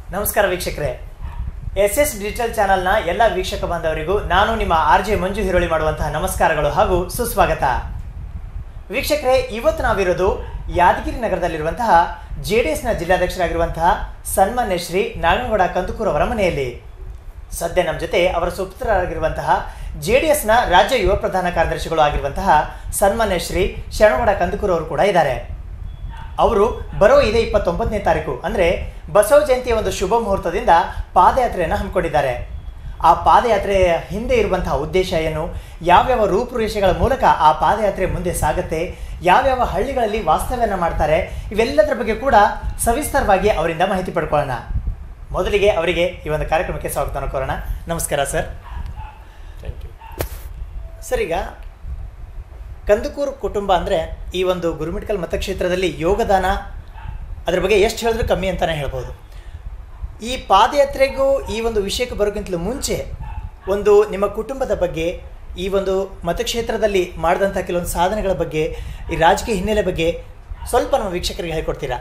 ನಮಸ್ಕಾರ ವೀಕ್ಷಕರೇ S S digital ಚಾನೆಲ್ನ ಎಲ್ಲ ವೀಕ್ಷಕ ಬಾಂಧವರಿಗೂ ನಾನು ನಿಮ್ಮ ಆರ್ ಜೆ ಮಂಜು ಹಿರೋಳಿ ಮಾಡುವಂತಹ ನಮಸ್ಕಾರಗಳು ಹಾಗೂ ಸುಸ್ವಾಗತ ವೀಕ್ಷಕರೇ ಇವತ್ತು ನಾವಿರೋದು ಯಾದಗಿರಿ ನಗರದಲ್ಲಿರುವಂತಹ ಜೆ ಡಿ ಎಸ್ನ ಜಿಲ್ಲಾಧ್ಯಕ್ಷರಾಗಿರುವಂತಹ ಸನ್ಮಾನ್ಯ ಶ್ರೀ ನಾಗನಗೌಡ ಕಂದುಕೂರ್ ಅವರ ಮನೆಯಲ್ಲಿ ಸದ್ಯ ನಮ್ಮ ಜೊತೆ ಅವರ ಸುಪುತ್ರರಾಗಿರುವಂತಹ ಜೆ ಡಿ ಎಸ್ನ ರಾಜ್ಯ ಯುವ ಪ್ರಧಾನ ಕಾರ್ಯದರ್ಶಿಗಳು ಆಗಿರುವಂತಹ ಸನ್ಮಾನ್ಯ ಶ್ರೀ ಶರಣಗೌಡ ಕಂದುಕೂರ್ ಅವರು ಕೂಡ ಇದ್ದಾರೆ ಅವರು ಬರೋ ಇದೇ ಇಪ್ಪತ್ತೊಂಬತ್ತನೇ ತಾರೀಕು ಅಂದರೆ ಬಸವ ಜಯಂತಿಯ ಒಂದು ಶುಭ ಮುಹೂರ್ತದಿಂದ ಪಾದಯಾತ್ರೆಯನ್ನು ಹಮ್ಮಿಕೊಂಡಿದ್ದಾರೆ ಆ ಪಾದಯಾತ್ರೆಯ ಹಿಂದೆ ಇರುವಂತಹ ಉದ್ದೇಶ ಏನು ಯಾವ್ಯಾವ ರೂಪುರೇಷೆಗಳ ಮೂಲಕ ಆ ಪಾದಯಾತ್ರೆ ಮುಂದೆ ಸಾಗುತ್ತೆ ಯಾವ್ಯಾವ ಹಳ್ಳಿಗಳಲ್ಲಿ ವಾಸ್ತವ್ಯನ ಮಾಡ್ತಾರೆ ಇವೆಲ್ಲದರ ಬಗ್ಗೆ ಕೂಡ ಸವಿಸ್ತರವಾಗಿ ಅವರಿಂದ ಮಾಹಿತಿ ಪಡ್ಕೊಳ್ಳೋಣ ಮೊದಲಿಗೆ ಅವರಿಗೆ ಈ ಒಂದು ಕಾರ್ಯಕ್ರಮಕ್ಕೆ ಸ್ವಾಗತ ಕೋರೋಣ ನಮಸ್ಕಾರ ಸರ್ ಥ್ಯಾಂಕ್ ಯು ಸರ್ ಈಗ ಕಂದುಕೂರು ಕುಟುಂಬ ಅಂದರೆ ಈ ಒಂದು ಗುರುಮಿಟ್ಕಲ್ ಮತಕ್ಷೇತ್ರದಲ್ಲಿ ಯೋಗದಾನ ಅದ್ರ ಬಗ್ಗೆ ಎಷ್ಟು ಹೇಳಿದ್ರೂ ಕಮ್ಮಿ ಅಂತಲೇ ಹೇಳ್ಬೋದು ಈ ಪಾದಯಾತ್ರೆಗೂ ಈ ಒಂದು ವಿಷಯಕ್ಕೆ ಬರೋಕ್ಕಿಂತಲೂ ಮುಂಚೆ ಒಂದು ನಿಮ್ಮ ಕುಟುಂಬದ ಬಗ್ಗೆ ಈ ಒಂದು ಮತಕ್ಷೇತ್ರದಲ್ಲಿ ಮಾಡಿದಂಥ ಕೆಲವೊಂದು ಸಾಧನೆಗಳ ಬಗ್ಗೆ ಈ ರಾಜಕೀಯ ಹಿನ್ನೆಲೆ ಬಗ್ಗೆ ಸ್ವಲ್ಪ ನಮ್ಮ ವೀಕ್ಷಕರಿಗೆ ಹೇಳ್ಕೊಡ್ತೀರಾ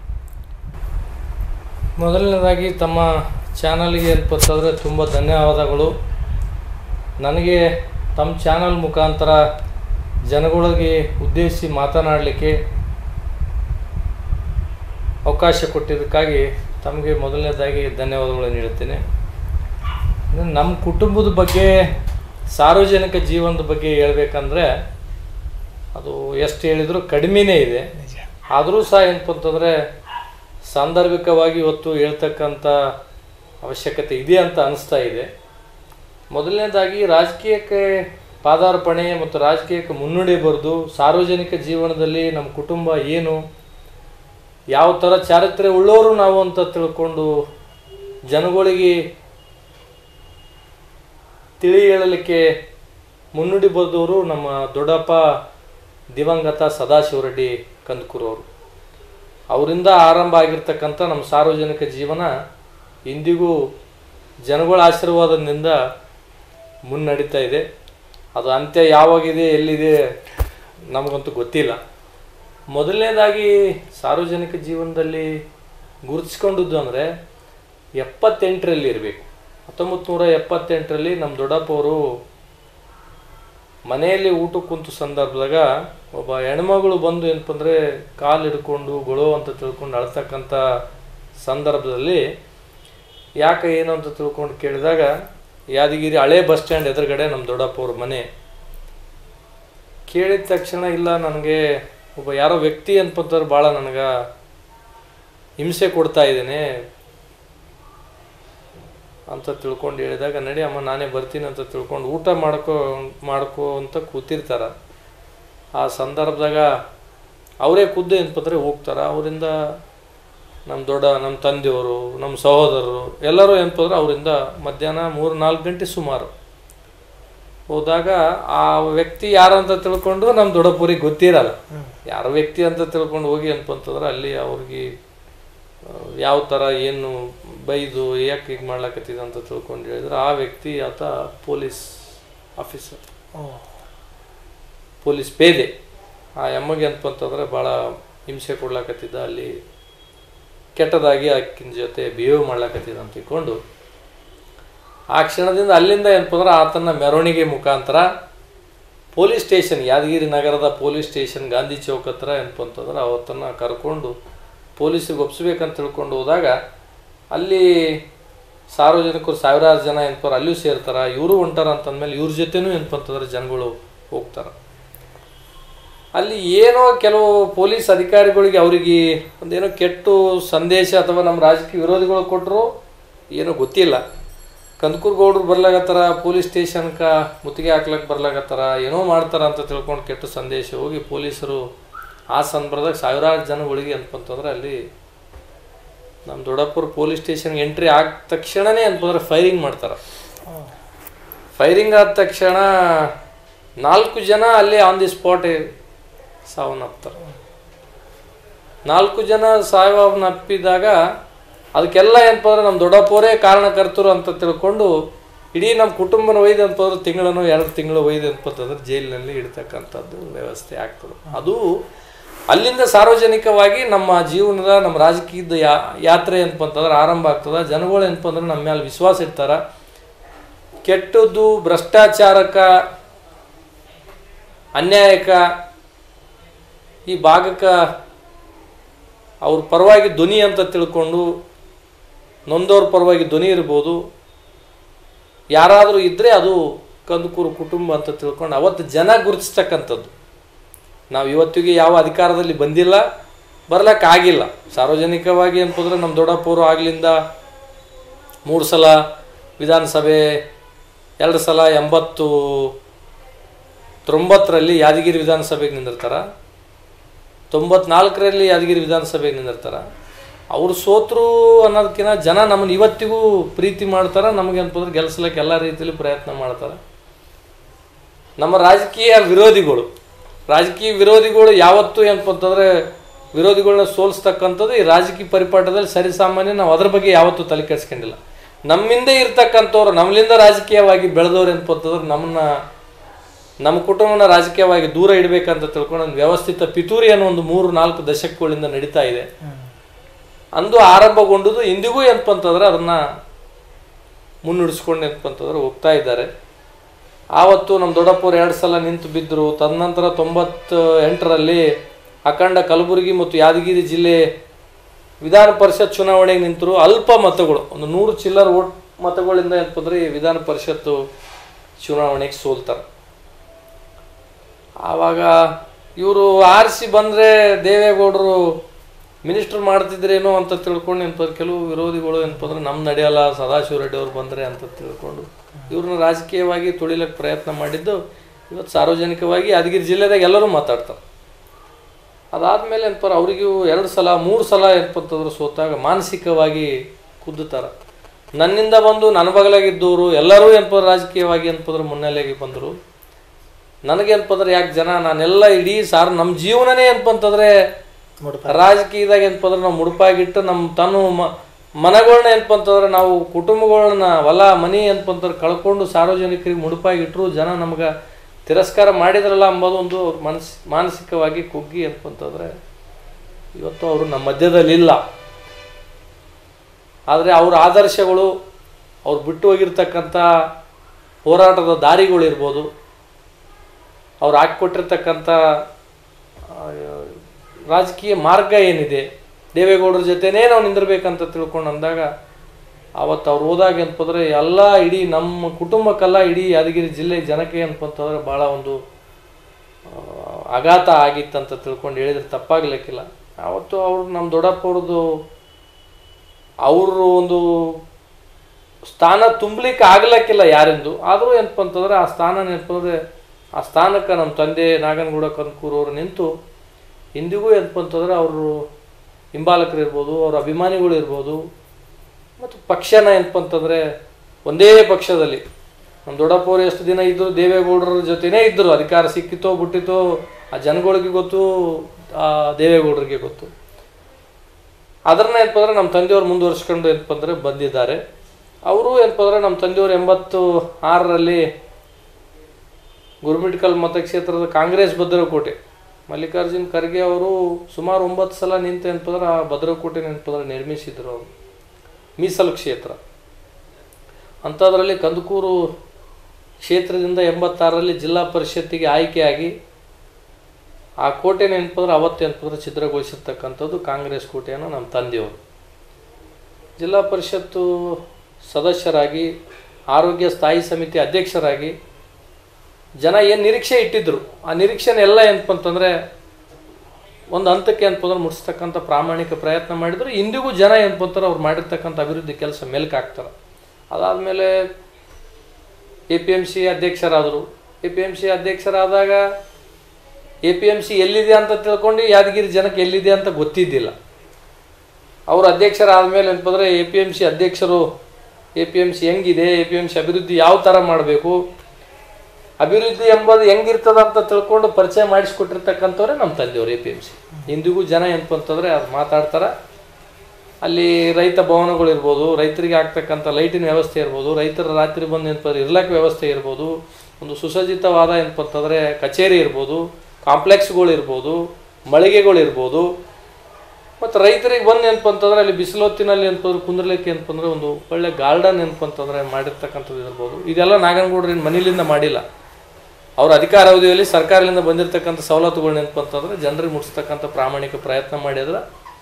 ಮೊದಲನೇದಾಗಿ ತಮ್ಮ ಚಾನಲ್ಗೆ ಏನ್ಪತ್ತಂದರೆ ತುಂಬ ಧನ್ಯವಾದಗಳು ನನಗೆ ತಮ್ಮ ಚಾನಲ್ ಮುಖಾಂತರ ಜನಗಳಿಗೆ ಉದ್ದೇಶಿಸಿ ಮಾತನಾಡಲಿಕ್ಕೆ ಅವಕಾಶ ಕೊಟ್ಟಿದ್ದಕ್ಕಾಗಿ ತಮಗೆ ಮೊದಲನೇದಾಗಿ ಧನ್ಯವಾದಗಳನ್ನು ನೀಡುತ್ತೇನೆ ಇನ್ನು ನಮ್ಮ ಕುಟುಂಬದ ಬಗ್ಗೆ ಸಾರ್ವಜನಿಕ ಜೀವನದ ಬಗ್ಗೆ ಹೇಳ್ಬೇಕಂದ್ರೆ ಅದು ಎಷ್ಟು ಹೇಳಿದರೂ ಕಡಿಮೆನೇ ಇದೆ ನಿಜ ಆದರೂ ಸಹ ಏನಪ್ಪ ಅಂತಂದರೆ ಸಾಂದರ್ಭಿಕವಾಗಿ ಇವತ್ತು ಹೇಳ್ತಕ್ಕಂಥ ಅವಶ್ಯಕತೆ ಇದೆ ಅಂತ ಅನಿಸ್ತಾ ಇದೆ ಮೊದಲನೇದಾಗಿ ರಾಜಕೀಯಕ್ಕೆ ಪಾದಾರ್ಪಣೆ ಮತ್ತು ರಾಜಕೀಯಕ್ಕೆ ಮುನ್ನುಡಿ ಬರೆದು ಸಾರ್ವಜನಿಕ ಜೀವನದಲ್ಲಿ ನಮ್ಮ ಕುಟುಂಬ ಏನು ಯಾವ ಥರ ಚಾರಿತ್ರ್ಯ ಉಳ್ಳೋರು ನಾವು ಅಂತ ತಿಳ್ಕೊಂಡು ಜನಗಳಿಗೆ ತಿಳಿ ಹೇಳಲಿಕ್ಕೆ ಮುನ್ನುಡಿ ಬರೆದವರು ನಮ್ಮ ದೊಡ್ಡಪ್ಪ ದಿವಂಗತ ಸದಾಶಿವರೆಡ್ಡಿ ಕಂದಕೂರು ಅವರು ಅವರಿಂದ ಆರಂಭ ಆಗಿರ್ತಕ್ಕಂಥ ನಮ್ಮ ಸಾರ್ವಜನಿಕ ಜೀವನ ಇಂದಿಗೂ ಜನಗಳ ಆಶೀರ್ವಾದದಿಂದ ಮುನ್ನಡೀತಾ ಇದೆ ಅದು ಅಂತ್ಯ ಯಾವಾಗಿದೆ ಎಲ್ಲಿದೆ ನಮಗಂತೂ ಗೊತ್ತಿಲ್ಲ ಮೊದಲನೇದಾಗಿ ಸಾರ್ವಜನಿಕ ಜೀವನದಲ್ಲಿ ಗುರುತಿಸ್ಕೊಂಡದ್ದು ಅಂದರೆ ಎಪ್ಪತ್ತೆಂಟರಲ್ಲಿ ಇರಬೇಕು ಹತ್ತೊಂಬತ್ತು ನೂರ ಎಪ್ಪತ್ತೆಂಟರಲ್ಲಿ ನಮ್ಮ ದೊಡ್ಡಪ್ಪ ಅವರು ಮನೆಯಲ್ಲಿ ಊಟ ಕುಂತ ಸಂದರ್ಭದಾಗ ಒಬ್ಬ ಹೆಣ್ಮಗಳು ಬಂದು ಏನಪ್ಪ ಅಂದರೆ ಕಾಲು ಹಿಡ್ಕೊಂಡು ಗೊಳೋ ಅಂತ ತಿಳ್ಕೊಂಡು ಅಳ್ತಕ್ಕಂಥ ಸಂದರ್ಭದಲ್ಲಿ ಯಾಕೆ ಏನು ಅಂತ ತಿಳ್ಕೊಂಡು ಕೇಳಿದಾಗ ಯಾದಗಿರಿ ಹಳೆ ಬಸ್ ಸ್ಟ್ಯಾಂಡ್ ಎದುರುಗಡೆ ನಮ್ಮ ದೊಡ್ಡಪ್ಪ ಅವ್ರ ಮನೆ ಕೇಳಿದ ತಕ್ಷಣ ಇಲ್ಲ ನನಗೆ ಒಬ್ಬ ಯಾರೋ ವ್ಯಕ್ತಿ ಅನ್ಪಂತಾರೆ ಭಾಳ ನನಗೆ ಹಿಂಸೆ ಕೊಡ್ತಾ ಇದ್ದೇನೆ ಅಂತ ತಿಳ್ಕೊಂಡು ಹೇಳಿದಾಗ ನಡಿ ಅಮ್ಮ ನಾನೇ ಬರ್ತೀನಿ ಅಂತ ತಿಳ್ಕೊಂಡು ಊಟ ಮಾಡ್ಕೋ ಮಾಡ್ಕೋ ಅಂತ ಕೂತಿರ್ತಾರ ಆ ಸಂದರ್ಭದಾಗ ಅವರೇ ಖುದ್ದು ಏನಪ್ಪಂದ್ರೆ ಹೋಗ್ತಾರ ಅವರಿಂದ ನಮ್ಮ ದೊಡ್ಡ ನಮ್ಮ ತಂದೆಯವರು ನಮ್ಮ ಸಹೋದರರು ಎಲ್ಲರೂ ಏನಪ್ಪಂದ್ರೆ ಅವರಿಂದ ಮಧ್ಯಾಹ್ನ ಮೂರು ನಾಲ್ಕು ಗಂಟೆ ಸುಮಾರು ಹೋದಾಗ ಆ ವ್ಯಕ್ತಿ ಯಾರು ಅಂತ ತಿಳ್ಕೊಂಡು ನಮ್ಮ ದೊಡ್ಡಪ್ಪರಿಗೆ ಗೊತ್ತಿರಲ್ಲ ಯಾರ ವ್ಯಕ್ತಿ ಅಂತ ತಿಳ್ಕೊಂಡು ಹೋಗಿ ಅಂತಂತಂದ್ರೆ ಅಲ್ಲಿ ಅವ್ರಿಗೆ ಆ, ಯಾವ ಥರ ಏನು ಬೈದು ಯಾಕೆ ಹೀಗೆ ಮಾಡ್ಲಕತ್ತಿದ ಅಂತ ತಿಳ್ಕೊಂಡು ಹೇಳಿದ್ರೆ ಆ ವ್ಯಕ್ತಿ ಆತ ಪೊಲೀಸ್ ಆಫೀಸರ್ ಓ ಪೊಲೀಸ್ ಪೇದೆ ಆ ಎಮ್ಮಗೆ ಅಂತಂತಂದ್ರೆ ಭಾಳ ಹಿಂಸೆ ಕೊಡ್ಲಾಕತ್ತಿದ್ದ ಅಲ್ಲಿ ಕೆಟ್ಟದಾಗಿ ಆಕಿನ ಜೊತೆ ಬಿಹೇವ್ ಮಾಡ್ಲಾಕತ್ತಿದ ಅಂತ ತಿಳ್ಕೊಂಡು ಆ ಕ್ಷಣದಿಂದ ಅಲ್ಲಿಂದ ಏನಪ್ಪ ಅಂದ್ರೆ ಆತನ ಮೆರವಣಿಗೆ ಮುಖಾಂತರ ಪೊಲೀಸ್ ಸ್ಟೇಷನ್ ಯಾದಗಿರಿ ನಗರದ ಪೊಲೀಸ್ ಸ್ಟೇಷನ್ ಗಾಂಧಿ ಚೌಕ್ ಹತ್ರ ಏನಪ್ಪ ಅಂತಂದ್ರೆ ಅವತ್ತನ್ನು ಕರ್ಕೊಂಡು ಪೊಲೀಸಿಗೆ ಒಪ್ಸ್ಬೇಕಂತ ತಿಳ್ಕೊಂಡು ಹೋದಾಗ ಅಲ್ಲಿ ಸಾರ್ವಜನಿಕರು ಸಾವಿರಾರು ಜನ ಏನಪ್ಪ ಅಲ್ಲಿಯೂ ಸೇರ್ತಾರ ಇವರು ಹೊಂಟಾರ ಅಂತಂದ್ಮೇಲೆ ಇವ್ರ ಜೊತೆನೂ ಏನಪ್ಪ ಅಂತಂದ್ರೆ ಜನಗಳು ಹೋಗ್ತಾರ ಅಲ್ಲಿ ಏನೋ ಕೆಲವು ಪೊಲೀಸ್ ಅಧಿಕಾರಿಗಳಿಗೆ ಅವರಿಗೆ ಒಂದೇನೋ ಕೆಟ್ಟು ಸಂದೇಶ ಅಥವಾ ನಮ್ಮ ರಾಜಕೀಯ ವಿರೋಧಿಗಳು ಕೊಟ್ಟರು ಏನೋ ಗೊತ್ತಿಲ್ಲ ಕಂದಕೂರು ಗೌಡ್ರು ಬರ್ಲಾಗತ್ತಾರ ಪೊಲೀಸ್ ಸ್ಟೇಷನ್ಕ ಮುತ್ತಿಗೆ ಹಾಕ್ಲಕ್ಕೆ ಬರ್ಲಾಗತ್ತಾರ ಏನೋ ಮಾಡ್ತಾರ ಅಂತ ತಿಳ್ಕೊಂಡು ಕೆಟ್ಟ ಸಂದೇಶ ಹೋಗಿ ಪೊಲೀಸರು ಆ ಸಂದರ್ಭದಾಗ ಸಾವಿರಾರು ಜನಗಳಿಗೆ ಅಂತಂತಂದ್ರೆ ಅಲ್ಲಿ ನಮ್ಮ ದೊಡ್ಡಪ್ಪರು ಪೊಲೀಸ್ ಸ್ಟೇಷನ್ಗೆ ಎಂಟ್ರಿ ಆದ ತಕ್ಷಣನೇ ಅಂತಂದ್ರೆ ಫೈರಿಂಗ್ ಮಾಡ್ತಾರೆ ಫೈರಿಂಗ್ ಆದ ತಕ್ಷಣ ನಾಲ್ಕು ಜನ ಅಲ್ಲೇ ಆನ್ ದಿ ಸ್ಪಾಟ್ ಸಾವನ್ನಪ್ತಾರೆ ನಾಲ್ಕು ಜನ ಸಾವನ್ನಪ್ಪಿದಾಗ ಅದಕ್ಕೆಲ್ಲ ಏನಪ್ಪ ಅಂದ್ರೆ ನಮ್ಮ ದೊಡ್ಡಪ್ಪವರೇ ಕಾರಣಕರ್ತರು ಅಂತ ತಿಳ್ಕೊಂಡು ಇಡೀ ನಮ್ಮ ಕುಟುಂಬನ ಒಯ್ದು ಅಂತಂದ್ರೆ ತಿಂಗಳನ್ನು ಎರಡು ತಿಂಗಳು ಒಯ್ದು ಅಂತಂದ್ರೆ ಜೈಲಿನಲ್ಲಿ ಇಡ್ತಕ್ಕಂಥದ್ದು ವ್ಯವಸ್ಥೆ ಆಗ್ತದೆ ಅದು ಅಲ್ಲಿಂದ ಸಾರ್ವಜನಿಕವಾಗಿ ನಮ್ಮ ಜೀವನದ ನಮ್ಮ ರಾಜಕೀಯದ ಯಾ ಯಾತ್ರೆ ಏನಪ್ಪ ಅಂತಂದ್ರೆ ಆರಂಭ ಆಗ್ತದೆ ಜನಗಳು ಏನಪ್ಪ ಅಂದ್ರೆ ನಮ್ಮ ಮೇಲೆ ವಿಶ್ವಾಸ ಇರ್ತಾರ ಕೆಟ್ಟದ್ದು ಭ್ರಷ್ಟಾಚಾರಕ ಅನ್ಯಾಯಕ ಈ ಭಾಗಕ್ಕೆ ಅವ್ರ ಪರವಾಗಿ ಧ್ವನಿ ಅಂತ ತಿಳ್ಕೊಂಡು ನೊಂದವ್ರ ಪರವಾಗಿ ಧ್ವನಿ ಇರ್ಬೋದು ಯಾರಾದರೂ ಇದ್ದರೆ ಅದು ಕಂದುಕೂರು ಕುಟುಂಬ ಅಂತ ತಿಳ್ಕೊಂಡು ಅವತ್ತು ಜನ ಗುರುತಿಸ್ತಕ್ಕಂಥದ್ದು ನಾವು ಇವತ್ತಿಗೆ ಯಾವ ಅಧಿಕಾರದಲ್ಲಿ ಬಂದಿಲ್ಲ ಬರ್ಲಿಕ್ಕಾಗಿಲ್ಲ ಸಾರ್ವಜನಿಕವಾಗಿ ಅಂತಂದ್ರೆ ನಮ್ಮ ದೊಡ್ಡಪ್ಪವರು ಆಗ್ಲಿಂದ ಮೂರು ಸಲ ವಿಧಾನಸಭೆ ಎರಡು ಸಲ ಎಂಬತ್ತು ತೊಂಬತ್ತರಲ್ಲಿ ಯಾದಗಿರಿ ವಿಧಾನಸಭೆಗೆ ನಿಂದಿರ್ತಾರ ತೊಂಬತ್ನಾಲ್ಕರಲ್ಲಿ ಯಾದಗಿರಿ ವಿಧಾನಸಭೆಗೆ ನಿಂದಿರ್ತಾರ ಅವ್ರು ಸೋತರು ಅನ್ನೋದಕ್ಕಿಂತ ಜನ ನಮ್ಮನ್ನು ಇವತ್ತಿಗೂ ಪ್ರೀತಿ ಮಾಡ್ತಾರೆ ನಮಗೆ ಅಂತಂದ್ರೆ ಗೆಲ್ಸ್ಲಿಕ್ಕೆ ಎಲ್ಲ ರೀತಿಯಲ್ಲಿ ಪ್ರಯತ್ನ ಮಾಡ್ತಾರೆ ನಮ್ಮ ರಾಜಕೀಯ ವಿರೋಧಿಗಳು ರಾಜಕೀಯ ವಿರೋಧಿಗಳು ಯಾವತ್ತೂ ಏನಪ್ಪ ಅಂತಂದ್ರೆ ವಿರೋಧಿಗಳನ್ನ ಸೋಲಿಸ್ತಕ್ಕಂಥದ್ದು ಈ ರಾಜಕೀಯ ಪರಿಪಾಠದಲ್ಲಿ ಸರಿಸಾಮಾನ್ಯ ನಾವು ಅದ್ರ ಬಗ್ಗೆ ಯಾವತ್ತೂ ತಲೆ ಕೆಡಿಸ್ಕೊಂಡಿಲ್ಲ ನಮ್ಮಿಂದ ಇರ್ತಕ್ಕಂಥವ್ರು ನಮ್ಮಿಂದ ರಾಜಕೀಯವಾಗಿ ಬೆಳೆದವ್ರು ಏನಪ್ಪ ಅಂತಂದ್ರೆ ನಮ್ಮನ್ನ ನಮ್ಮ ಕುಟುಂಬನ ರಾಜಕೀಯವಾಗಿ ದೂರ ಇಡಬೇಕಂತ ತಿಳ್ಕೊಂಡು ಒಂದು ವ್ಯವಸ್ಥಿತ ಪಿತೂರಿ ಅನ್ನೋ ಒಂದು ಮೂರು ನಾಲ್ಕು ದಶಕಗಳಿಂದ ನಡೀತಾ ಇದೆ ಅಂದು ಆರಂಭಗೊಂಡುದು ಇಂದಿಗೂ ಏನಪ್ಪ ಅಂತಂದ್ರೆ ಅದನ್ನ ಮುನ್ನಡೆಸ್ಕೊಂಡು ಏನಪ್ಪ ಅಂತಂದ್ರೆ ಹೋಗ್ತಾ ಇದ್ದಾರೆ ಆವತ್ತು ನಮ್ಮ ದೊಡ್ಡಪ್ಪವ್ರು ಎರಡು ಸಲ ನಿಂತು ಬಿದ್ದರು ತದನಂತರ ತೊಂಬತ್ತ ಎಂಟರಲ್ಲಿ ಅಖಂಡ ಕಲಬುರಗಿ ಮತ್ತು ಯಾದಗಿರಿ ಜಿಲ್ಲೆ ವಿಧಾನ ಪರಿಷತ್ ಚುನಾವಣೆಗೆ ನಿಂತರು ಅಲ್ಪ ಮತಗಳು ಒಂದು ನೂರು ಚಿಲ್ಲರ್ ಓಟ್ ಮತಗಳಿಂದ ಏನಪ್ಪ ಅಂದ್ರೆ ಈ ವಿಧಾನ ಪರಿಷತ್ತು ಚುನಾವಣೆಗೆ ಸೋಲ್ತಾರೆ ಆವಾಗ ಇವರು ಆರಿಸಿ ಬಂದರೆ ದೇವೇಗೌಡರು ಮಿನಿಸ್ಟರ್ ಮಾಡ್ತಿದ್ರೇನೋ ಅಂತ ತಿಳ್ಕೊಂಡು ಏನಪ್ಪ ಕೆಲವು ವಿರೋಧಿಗಳು ಏನಪ್ಪ ಅಂದ್ರೆ ನಮ್ಮ ನಡೆಯಲ್ಲ ಸದಾಶಿವ ರೆಡ್ಡಿ ಅವ್ರು ಬಂದರೆ ಅಂತ ತಿಳ್ಕೊಂಡು ಇವ್ರನ್ನ ರಾಜಕೀಯವಾಗಿ ತುಳಿಲಕ್ಕೆ ಪ್ರಯತ್ನ ಮಾಡಿದ್ದು ಇವತ್ತು ಸಾರ್ವಜನಿಕವಾಗಿ ಯಾದಗಿರಿ ಜಿಲ್ಲೆದಾಗ ಎಲ್ಲರೂ ಮಾತಾಡ್ತಾರೆ ಅದಾದಮೇಲೆ ಏನಪ್ಪ ಅವರಿಗೂ ಎರಡು ಸಲ ಮೂರು ಸಲ ಏನಪ್ಪ ಅಂತಂದ್ರೆ ಸೋತಾಗ ಮಾನಸಿಕವಾಗಿ ಕುದ್ದುತ್ತಾರೆ ನನ್ನಿಂದ ಬಂದು ನನ್ನ ಬಗಲಾಗಿದ್ದವರು ಎಲ್ಲರೂ ಏನಪ್ಪ ರಾಜಕೀಯವಾಗಿ ಏನಪ್ಪ ಅಂದ್ರೆ ಮುನ್ನೆಲೆಗೆ ಬಂದರು ನನಗೇನಪ್ಪ ಅಂದ್ರೆ ಯಾಕೆ ಜನ ನಾನೆಲ್ಲ ಇಡೀ ಸಾರ್ ನಮ್ಮ ಜೀವನನೇ ಏನಪ್ಪ ಅಂತಂದ್ರೆ ಮುಡುಪ ರಾಜಕೀಯದಾಗ ಏನಪ್ಪ ಅಂದ್ರೆ ನಾವು ಮುಡುಪಾಗಿಟ್ಟು ನಮ್ಮ ತನು ಮ ಮನಗಳನ್ನ ಏನಪ್ಪ ಅಂತಂದ್ರೆ ನಾವು ಕುಟುಂಬಗಳನ್ನ ಹೊಲ ಮನಿ ಏನಪ್ಪ ಅಂತಂದ್ರೆ ಕಳ್ಕೊಂಡು ಸಾರ್ವಜನಿಕರಿಗೆ ಮುಡುಪಾಗಿಟ್ರು ಜನ ನಮ್ಗೆ ತಿರಸ್ಕಾರ ಮಾಡಿದ್ರಲ್ಲ ಅಂಬೋದು ಒಂದು ಅವ್ರ ಮನಸ್ ಮಾನಸಿಕವಾಗಿ ಕುಗ್ಗಿ ಏನಪ್ಪ ಅಂತಂದ್ರೆ ಇವತ್ತು ಅವರು ನಮ್ಮ ಮಧ್ಯದಲ್ಲಿಲ್ಲ ಆದರೆ ಅವ್ರ ಆದರ್ಶಗಳು ಅವ್ರು ಬಿಟ್ಟು ಹೋಗಿರ್ತಕ್ಕಂಥ ಹೋರಾಟದ ದಾರಿಗಳಿರ್ಬೋದು ಅವ್ರು ಹಾಕಿಕೊಟ್ಟಿರ್ತಕ್ಕಂಥ ಆ, ರಾಜಕೀಯ ಮಾರ್ಗ ಏನಿದೆ ದೇವೇಗೌಡರ ಜೊತೆನೇ ನಾವು ನಿಂದಿರ್ಬೇಕಂತ ತಿಳ್ಕೊಂಡು ಅಂದಾಗ ಅವತ್ತು ಅವ್ರು ಹೋದಾಗ ಏನಪ್ಪಂದ್ರೆ ಎಲ್ಲ ಇಡೀ ನಮ್ಮ ಕುಟುಂಬಕ್ಕೆಲ್ಲ ಇಡೀ ಯಾದಗಿರಿ ಜಿಲ್ಲೆ ಜನಕ್ಕೆ ಏನಪ್ಪ ಅಂತಂದ್ರೆ ಭಾಳ ಒಂದು ಆ, ಆಘಾತ ಆಗಿತ್ತಂತ ತಿಳ್ಕೊಂಡು ಹೇಳಿದ್ರೆ ತಪ್ಪಾಗ್ಲಿಕ್ಕಿಲ್ಲ ಆವತ್ತು ಅವ್ರು ನಮ್ಮ ದೊಡ್ಡಪ್ಪವ್ರದ್ದು ಅವರು ಒಂದು ಸ್ಥಾನ ತುಂಬಲಿಕ್ಕೆ ಆಗ್ಲಕ್ಕಿಲ್ಲ ಯಾರಿಂದು ಆದರೂ ಏನಪ್ಪ ಅಂತಂದ್ರೆ ಆ ಸ್ಥಾನ ಏನಪ್ಪ ಅಂದ್ರೆ ಆ ಸ್ಥಾನಕ್ಕೆ ನಮ್ಮ ತಂದೆ ನಾಗನಗೌಡ ಕನ್ಕೂರು ಅವರು ನಿಂತು ಇಂದಿಗೂ ಏನಪ್ಪ ಅಂತಂದ್ರೆ ಅವರು ಹಿಂಬಾಲಕರು ಇರ್ಬೋದು ಅವ್ರ ಅಭಿಮಾನಿಗಳು ಇರ್ಬೋದು ಮತ್ತು ಪಕ್ಷನ ಏನಪ್ಪ ಅಂತಂದರೆ ಒಂದೇ ಪಕ್ಷದಲ್ಲಿ ನಮ್ಮ ದೊಡ್ಡಪ್ಪವ್ರು ಎಷ್ಟು ದಿನ ಇದ್ದರು ದೇವೇಗೌಡರ ಜೊತೆನೇ ಇದ್ದರು ಅಧಿಕಾರ ಸಿಕ್ಕಿತೋ ಬಿಟ್ಟಿತೋ ಆ ಜನಗಳಿಗೆ ಗೊತ್ತು ಆ ದೇವೇಗೌಡರಿಗೆ ಗೊತ್ತು ಅದನ್ನ ಏನಪ್ಪ ಅಂದ್ರೆ ನಮ್ಮ ತಂದೆಯವ್ರು ಮುಂದುವರ್ಸ್ಕೊಂಡು ಏನಪ್ಪ ಅಂದ್ರೆ ಬಂದಿದ್ದಾರೆ ಅವರು ಏನಪ್ಪ ಅಂದ್ರೆ ನಮ್ಮ ತಂದೆಯವರು ಎಂಬತ್ತು ಆರರಲ್ಲಿ ಗುರುಮಿಟ್ಕಲ್ ಮತಕ್ಷೇತ್ರದ ಕಾಂಗ್ರೆಸ್ ಭದ್ರಕೋಟೆ ಮಲ್ಲಿಕಾರ್ಜುನ್ ಖರ್ಗೆ ಅವರು ಸುಮಾರು ಒಂಬತ್ತು ಸಲ ನಿಂತು ಏನಪ್ಪ ಅಂದ್ರೆ ಆ ಭದ್ರಕೋಟೆ ಏನಪ್ಪ ಅಂದ್ರೆ ನಿರ್ಮಿಸಿದ್ರು ಅವರು ಮೀಸಲು ಕ್ಷೇತ್ರ ಅಂಥದ್ರಲ್ಲಿ ಕಂದುಕೂರು ಕ್ಷೇತ್ರದಿಂದ ಎಂಬತ್ತಾರರಲ್ಲಿ ಜಿಲ್ಲಾ ಪರಿಷತ್ತಿಗೆ ಆಯ್ಕೆಯಾಗಿ ಆ ಕೋಟೆ ನೆನಪಂದ್ರೆ ಅವತ್ತು ನೆನಪಂದ್ರೆ ಛಿದ್ರಗೊಳಿಸಿರ್ತಕ್ಕಂಥದ್ದು ಕಾಂಗ್ರೆಸ್ ಕೋಟೆಯನ್ನು ನಮ್ಮ ತಂದೆಯವರು ಜಿಲ್ಲಾ ಪರಿಷತ್ತು ಸದಸ್ಯರಾಗಿ ಆರೋಗ್ಯ ಸ್ಥಾಯಿ ಸಮಿತಿ ಅಧ್ಯಕ್ಷರಾಗಿ ಜನ ಏನು ನಿರೀಕ್ಷೆ ಇಟ್ಟಿದ್ರು ಆ ನಿರೀಕ್ಷೆನ ಎಲ್ಲ ಏನಪ್ಪ ಅಂತಂದರೆ ಒಂದು ಹಂತಕ್ಕೆ ಏನಪ್ಪ ಅಂದ್ರೆ ಮುಟ್ಟಿಸ್ತಕ್ಕಂಥ ಪ್ರಾಮಾಣಿಕ ಪ್ರಯತ್ನ ಮಾಡಿದ್ರು ಇಂದಿಗೂ ಜನ ಏನಪ್ಪ ಅಂತಾರೆ ಅವ್ರು ಮಾಡಿರ್ತಕ್ಕಂಥ ಅಭಿವೃದ್ಧಿ ಕೆಲಸ ಮೆಲ್ಕ್ ಹಾಕ್ತಾರೆ ಅದಾದಮೇಲೆ ಎ ಪಿ ಎಮ್ ಸಿ ಅಧ್ಯಕ್ಷರಾದರು ಎ ಪಿ ಎಮ್ ಸಿ ಅಧ್ಯಕ್ಷರಾದಾಗ ಎ ಪಿ ಎಮ್ ಸಿ ಎಲ್ಲಿದೆ ಅಂತ ತಿಳ್ಕೊಂಡು ಯಾದಗಿರಿ ಜನಕ್ಕೆ ಎಲ್ಲಿದೆ ಅಂತ ಗೊತ್ತಿದ್ದಿಲ್ಲ ಅವರು ಅಧ್ಯಕ್ಷರಾದಮೇಲೆ ಏನಪ್ಪಂದ್ರೆ ಎ ಪಿ ಎಮ್ ಸಿ ಅಧ್ಯಕ್ಷರು ಎ ಪಿ ಎಮ್ ಸಿ ಹೆಂಗಿದೆ ಎ ಪಿ ಎಮ್ ಸಿ ಅಭಿವೃದ್ಧಿ ಯಾವ ಥರ ಮಾಡಬೇಕು ಅಭಿವೃದ್ಧಿ ಎಂಬುದು ಹೆಂಗಿರ್ತದ ಅಂತ ತಿಳ್ಕೊಂಡು ಪರಿಚಯ ಮಾಡಿಸ್ಕೊಟ್ಟಿರ್ತಕ್ಕಂಥವ್ರೆ ನಮ್ಮ ತಂದೆಯವರು ಎ ಪಿ ಎಮ್ ಸಿ ಇಂದಿಗೂ ಜನ ಏನಪ್ಪ ಅಂತಂದರೆ ಅದು ಮಾತಾಡ್ತಾರೆ ಅಲ್ಲಿ ರೈತ ಭವನಗಳು ಇರ್ಬೋದು ರೈತರಿಗೆ ಆಗ್ತಕ್ಕಂಥ ಲೈಟಿನ ವ್ಯವಸ್ಥೆ ಇರ್ಬೋದು ರೈತರ ರಾತ್ರಿ ಬಂದು ಏನಪ್ಪ ಇರ್ಲಕ್ಕೆ ವ್ಯವಸ್ಥೆ ಇರ್ಬೋದು ಒಂದು ಸುಸಜ್ಜಿತವಾದ ಏನಪ್ಪ ಅಂತಂದರೆ ಕಚೇರಿ ಇರ್ಬೋದು ಕಾಂಪ್ಲೆಕ್ಸ್ಗಳು ಇರ್ಬೋದು ಮಳಿಗೆಗಳಿರ್ಬೋದು ಮತ್ತು ರೈತರಿಗೆ ಬಂದು ಏನಪ್ಪ ಅಂತಂದ್ರೆ ಅಲ್ಲಿ ಬಿಸಿಲೊತ್ತಿನಲ್ಲಿ ಏನಪ್ಪ ಕುಂದ್ರಲಿಕ್ಕೆ ಏನಪ್ಪ ಅಂದ್ರೆ ಒಂದು ಒಳ್ಳೆ ಗಾರ್ಡನ್ ಏನಪ್ಪ ಅಂತಂದ್ರೆ ಮಾಡಿರ್ತಕ್ಕಂಥದ್ದು ಇರ್ಬೋದು ಇದೆಲ್ಲ ನಾಗನಗೌಡ್ರು ಏನು ಮನೇಲಿಂದ ಮಾಡಿಲ್ಲ ಅವ್ರ ಅಧಿಕಾರ ಅವಧಿಯಲ್ಲಿ ಸರ್ಕಾರದಿಂದ ಬಂದಿರತಕ್ಕಂಥ ಸವಲತ್ತುಗಳನ್ನ ಏನಪ್ಪ ಅಂತಂದ್ರೆ ಜನರಿಗೆ ಮುಟ್ಟಿಸ್ತಕ್ಕಂಥ ಪ್ರಾಮಾಣಿಕ ಪ್ರಯತ್ನ ಮಾಡಿದ್ರೆ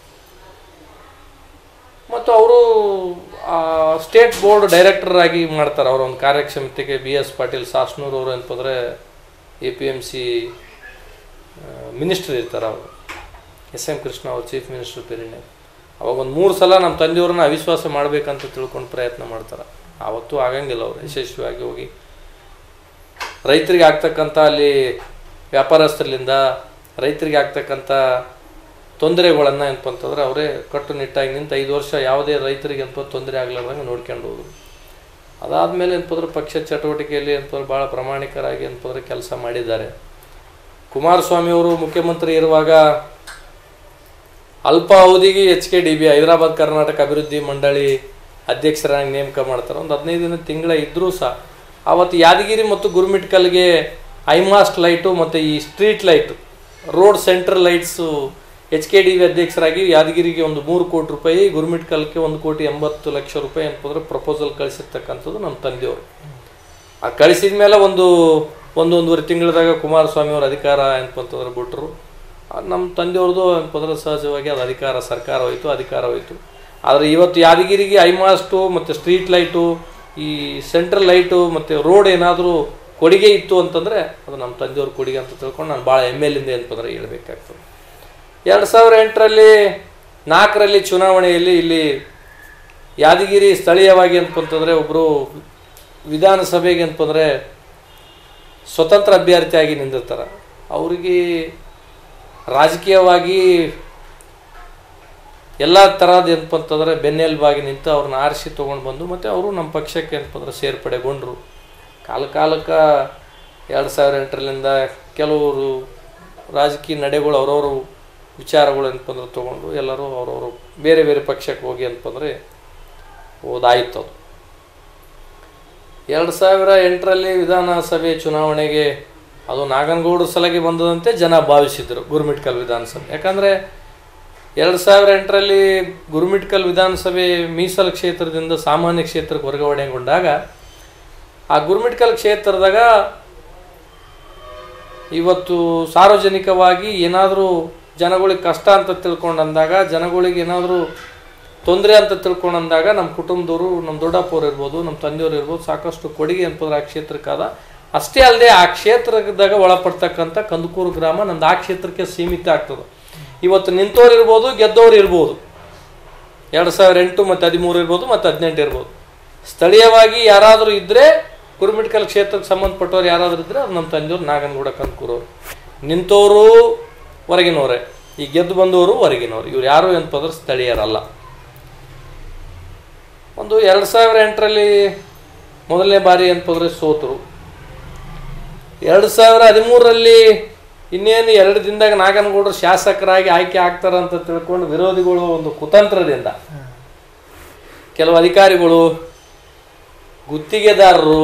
ಮತ್ತು ಅವರು ಸ್ಟೇಟ್ ಬೋರ್ಡ್ ಡೈರೆಕ್ಟರ್ ಆಗಿ ಮಾಡ್ತಾರೆ ಅವರ ಒಂದು ಕಾರ್ಯಕ್ಷಮತೆಗೆ ಬಿ ಎಸ್ ಪಾಟೀಲ್ ಸಾಸ್ನೂರ್ ಅವರು ಅಂತಂದರೆ A P M C minister ಇರ್ತಾರೆ ಅವರು ಎಸ್ ಎಂ ಕೃಷ್ಣ ಅವರು ಚೀಫ್ ಮಿನಿಸ್ಟರ್ ಪೀರಿಯಡ್ ಅವಾಗ ಒಂದು ಮೂರು ಸಲ ನಮ್ಮ ತಂದೆಯವ್ರನ್ನ ಅವಿಶ್ವಾಸ ಮಾಡಬೇಕಂತ ತಿಳ್ಕೊಂಡು ಪ್ರಯತ್ನ ಮಾಡ್ತಾರೆ ಆವತ್ತೂ ಆಗಂಗಿಲ್ಲ ಅವರು ಯಶಸ್ವಿಯಾಗಿ ಹೋಗಿ ರೈತರಿಗೆ ಆಗ್ತಕ್ಕಂಥ ಅಲ್ಲಿ ವ್ಯಾಪಾರಸ್ಥರಿಂದ ರೈತರಿಗೆ ಆಗ್ತಕ್ಕಂಥ ತೊಂದರೆಗಳನ್ನು ಏನಪ್ಪ ಅಂತಂದ್ರೆ ಅವರೇ ಕಟ್ಟುನಿಟ್ಟಾಗಿ ನಿಂತು ಐದು ವರ್ಷ ಯಾವುದೇ ರೈತರಿಗೆ ಏನಪ್ಪ ತೊಂದರೆ ಆಗ್ಲಾರ್ದಂಗೆ ನೋಡ್ಕೊಂಡು ಹೋದ್ರು ಅದಾದಮೇಲೆ ಏನಪ್ಪ ಪಕ್ಷ ಚಟುವಟಿಕೆಯಲ್ಲಿ ಏನಪ್ಪ ಭಾಳ ಪ್ರಾಮಾಣಿಕರಾಗಿ ಏನಪ್ಪ ಕೆಲಸ ಮಾಡಿದ್ದಾರೆ ಕುಮಾರಸ್ವಾಮಿ ಅವರು ಮುಖ್ಯಮಂತ್ರಿ ಇರುವಾಗ ಅಲ್ಪ ಅವಧಿಗೆ H K D B Hyderabad Karnataka ಅಭಿವೃದ್ಧಿ ಮಂಡಳಿ ಅಧ್ಯಕ್ಷರಾಗಿ ನೇಮಕ ಮಾಡ್ತಾರೆ ಒಂದು ಹದಿನೈದು ದಿನ ತಿಂಗಳ ಇದ್ದರೂ ಸಹ ಆವತ್ತು ಯಾದಗಿರಿ ಮತ್ತು ಗುರುಮಿಟ್ಕಲ್ಗೆ ಐಮಾಸ್ಟ್ ಲೈಟು ಮತ್ತು ಈ street light road central lights H K D V ಅಧ್ಯಕ್ಷರಾಗಿ ಯಾದಗಿರಿಗೆ ಒಂದು ಮೂರು ಕೋಟಿ ರೂಪಾಯಿ ಗುರುಮಿಟ್ಕಲ್ಗೆ ಒಂದು ಕೋಟಿ ಎಂಬತ್ತು ಲಕ್ಷ ರೂಪಾಯಿ ಅಂತಂದ್ರೆ ಪ್ರಪೋಸಲ್ ಕಳಿಸಿರ್ತಕ್ಕಂಥದ್ದು ನಮ್ಮ ತಂದೆಯವರು ಆ ಕಳಿಸಿದ ಮೇಲೆ ಒಂದು ಒಂದೊಂದುವರೆ ತಿಂಗಳದಾಗ ಕುಮಾರಸ್ವಾಮಿ ಅವ್ರ ಅಧಿಕಾರ ಏನಪ್ಪ ಅಂತಂದ್ರೆ ಬಿಟ್ಟರು ನಮ್ಮ ತಂದೆಯವ್ರದ್ದು ಏನಪ್ಪಂದ್ರೆ ಸಹಜವಾಗಿ ಅದು ಅಧಿಕಾರ ಸರ್ಕಾರ ಹೋಯಿತು ಅಧಿಕಾರ ಹೋಯಿತು ಆದರೆ ಇವತ್ತು ಯಾದಗಿರಿಗೆ ಐಮಾಸ್ಟು ಮತ್ತು ಸ್ಟ್ರೀಟ್ ಲೈಟು ಈ ಸೆಂಟ್ರಲ್ ಲೈಟು ಮತ್ತು ರೋಡ್ ಏನಾದರೂ ಕೊಡುಗೆ ಇತ್ತು ಅಂತಂದರೆ ಅದು ನಮ್ಮ ತಂದೆಯವ್ರ ಕೊಡುಗೆ ಅಂತ ತಿಳ್ಕೊಂಡು ನಾನು ಭಾಳ ಎಮ್ ಎಲ್ ಇಂದ ಏನಪ್ಪಂದ್ರೆ ಹೇಳ್ಬೇಕಾಗ್ತದೆ ಎರಡು ಸಾವಿರ ಎಂಟರಲ್ಲಿ ನಾಲ್ಕರಲ್ಲಿ ಚುನಾವಣೆಯಲ್ಲಿ ಇಲ್ಲಿ ಯಾದಗಿರಿ ಸ್ಥಳೀಯವಾಗಿ ಅಂತಂತಂದರೆ ಒಬ್ಬರು ವಿಧಾನಸಭೆಗೆ ಅಂತಂದರೆ ಸ್ವತಂತ್ರ ಅಭ್ಯರ್ಥಿಯಾಗಿ ನಿಂದಿರ್ತಾರೆ ಅವರಿಗೆ ರಾಜಕೀಯವಾಗಿ ಎಲ್ಲ ಥರದ ಏನಪ್ಪ ಅಂತಂದರೆ ಬೆನ್ನೆಲುಬಾಗಿ ನಿಂತು ಅವ್ರನ್ನ ಆರಿಸಿ ತೊಗೊಂಡು ಬಂದು ಮತ್ತು ಅವರು ನಮ್ಮ ಪಕ್ಷಕ್ಕೆ ಏನಪ್ಪ ಅಂದ್ರೆ ಸೇರ್ಪಡೆಗೊಂಡರು ಕಾಲ ಕಾಲಕ್ಕೆ ಎರಡು ಸಾವಿರ ಎಂಟರಲ್ಲಿಂದ ಕೆಲವರು ರಾಜಕೀಯ ನಡೆಗಳು ಅವ್ರವರು ವಿಚಾರಗಳು ಏನಪ್ಪ ಅಂದ್ರೆ ತೊಗೊಂಡು ಎಲ್ಲರೂ ಅವ್ರವರು ಬೇರೆ ಬೇರೆ ಪಕ್ಷಕ್ಕೆ ಹೋಗಿ ಅಂತಂದರೆ ಓದಾಯಿತು ಅದು ಎರಡು ಸಾವಿರ ಎಂಟರಲ್ಲಿ ವಿಧಾನಸಭೆ ಚುನಾವಣೆಗೆ ಅದು ನಾಗನಗೌಡರ ಸಲಗೆ ಬಂದದಂತೆ ಜನ ಭಾವಿಸಿದರು ಗುರುಮಿಟ್ಕಲ್ ವಿಧಾನಸಭೆ ಯಾಕಂದರೆ ಎರಡು ಸಾವಿರ ಎಂಟರಲ್ಲಿ ಗುರುಮಿಟ್ಕಲ್ ವಿಧಾನಸಭೆ ಮೀಸಲು ಕ್ಷೇತ್ರದಿಂದ ಸಾಮಾನ್ಯ ಕ್ಷೇತ್ರಕ್ಕೆ ವರ್ಗಾವಣೆಗೊಂಡಾಗ ಆ ಗುರುಮಿಟ್ಕಲ್ ಕ್ಷೇತ್ರದಾಗ ಇವತ್ತು ಸಾರ್ವಜನಿಕವಾಗಿ ಏನಾದರೂ ಜನಗಳಿಗೆ ಕಷ್ಟ ಅಂತ ತಿಳ್ಕೊಂಡು ಅಂದಾಗ ಜನಗಳಿಗೆ ಏನಾದರೂ ತೊಂದರೆ ಅಂತ ತಿಳ್ಕೊಂಡು ಅಂದಾಗ ನಮ್ಮ ಕುಟುಂಬದವರು ನಮ್ಮ ದೊಡ್ಡಪ್ಪವ್ರು ಇರ್ಬೋದು ನಮ್ಮ ತಂದೆಯವ್ರು ಇರ್ಬೋದು ಸಾಕಷ್ಟು ಕೊಡುಗೆ ಅಂತಂದ್ರೆ ಆ ಕ್ಷೇತ್ರಕ್ಕಾದ ಅಷ್ಟೇ ಅಲ್ಲದೆ ಆ ಕ್ಷೇತ್ರದಾಗ ಒಳಪಡ್ತಕ್ಕಂಥ ಕಂದಕೂರು ಗ್ರಾಮ ನಮ್ದು ಆ ಕ್ಷೇತ್ರಕ್ಕೆ ಸೀಮಿತ ಆಗ್ತದೆ ಇವತ್ತು ನಿಂತವ್ರು ಇರ್ಬೋದು ಗೆದ್ದವ್ರು ಇರ್ಬೋದು ಎರಡು ಸಾವಿರ ಎಂಟು ಮತ್ತು ಹದಿಮೂರು ಇರ್ಬೋದು ಮತ್ತು ಹದಿನೆಂಟು ಇರ್ಬೋದು ಸ್ಥಳೀಯವಾಗಿ ಯಾರಾದರೂ ಇದ್ದರೆ ಕುರುಮಿಟ್ಕಲ್ ಕ್ಷೇತ್ರಕ್ಕೆ ಸಂಬಂಧಪಟ್ಟವ್ರು ಯಾರಾದರೂ ಇದ್ದರೆ ಅದು ನಮ್ಮ ತಂದೆಯವ್ರು ನಾಗನಗೌಡ ಕಂದಕೂರವ್ರು ನಿಂತವರು ಹೊರಗಿನವರೇ ಈ ಗೆದ್ದು ಬಂದವರು ಹೊರಗಿನವರು ಇವ್ರು ಯಾರು ಅಂತಂದ್ರೆ ಸ್ಥಳೀಯರಲ್ಲ ಒಂದು ಎರಡು ಸಾವಿರ ಎಂಟರಲ್ಲಿ ಮೊದಲನೇ ಬಾರಿ ಅಂತಂದ್ರೆ ಸೋತರು ಎರಡು ಸಾವಿರ ಹದಿಮೂರರಲ್ಲಿ ಇನ್ನೇನು ಎರಡು ದಿನದಾಗ ನಾಗನಗೌಡರು ಶಾಸಕರಾಗಿ ಆಯ್ಕೆ ಆಗ್ತಾರ ಅಂತ ತಿಳ್ಕೊಂಡು ವಿರೋಧಿಗಳು ಒಂದು ಕುತಂತ್ರದಿಂದ ಕೆಲವು ಅಧಿಕಾರಿಗಳು ಗುತ್ತಿಗೆದಾರರು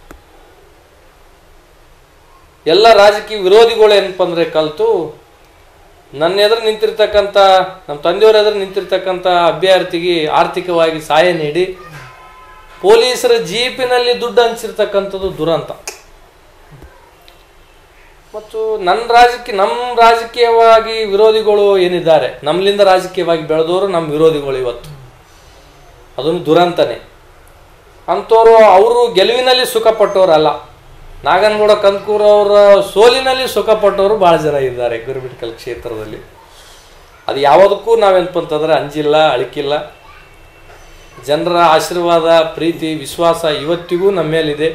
ಎಲ್ಲ ರಾಜಕೀಯ ವಿರೋಧಿಗಳು ಏನಪ್ಪ ಅಂದ್ರೆ ಕಲ್ತು ನನ್ನ ಎದುರು ನಿಂತಿರ್ತಕ್ಕಂಥ ನಮ್ಮ ತಂದೆಯವ್ರ ಎದುರು ನಿಂತಿರ್ತಕ್ಕಂಥ ಅಭ್ಯರ್ಥಿಗೆ ಆರ್ಥಿಕವಾಗಿ ಸಹಾಯ ನೀಡಿ ಪೊಲೀಸರ ಜೀಪಿನಲ್ಲಿ ದುಡ್ಡು ಹಂಚಿರ್ತಕ್ಕಂಥದ್ದು ದುರಂತ ಮತ್ತು ನನ್ನ ರಾಜಕೀಯ ನಮ್ಮ ರಾಜಕೀಯವಾಗಿ ವಿರೋಧಿಗಳು ಏನಿದ್ದಾರೆ ನಮ್ಮಿಂದ ರಾಜಕೀಯವಾಗಿ ಬೆಳೆದವರು ನಮ್ಮ ವಿರೋಧಿಗಳು ಇವತ್ತು ಅದೊಂದು ದುರಂತನೇ ಅಂಥವ್ರು ಅವರು ಗೆಲುವಿನಲ್ಲಿ ಸುಖಪಟ್ಟವರಲ್ಲ ನಾಗನಗೌಡ ಕಂದಕೂರು ಅವರ ಸೋಲಿನಲ್ಲಿ ಸುಖಪಟ್ಟವರು ಭಾಳ ಜನ ಇದ್ದಾರೆ ಗುರುಮಿಟ್ಕಲ್ ಕ್ಷೇತ್ರದಲ್ಲಿ ಅದು ಯಾವುದಕ್ಕೂ ನಾವೇನಪ್ಪ ಅಂತಂದ್ರೆ ಅಂಜಿಲ್ಲ ಅಳಿಕಿಲ್ಲ ಜನರ ಆಶೀರ್ವಾದ ಪ್ರೀತಿ ವಿಶ್ವಾಸ ಇವತ್ತಿಗೂ ನಮ್ಮ ಮೇಲಿದೆ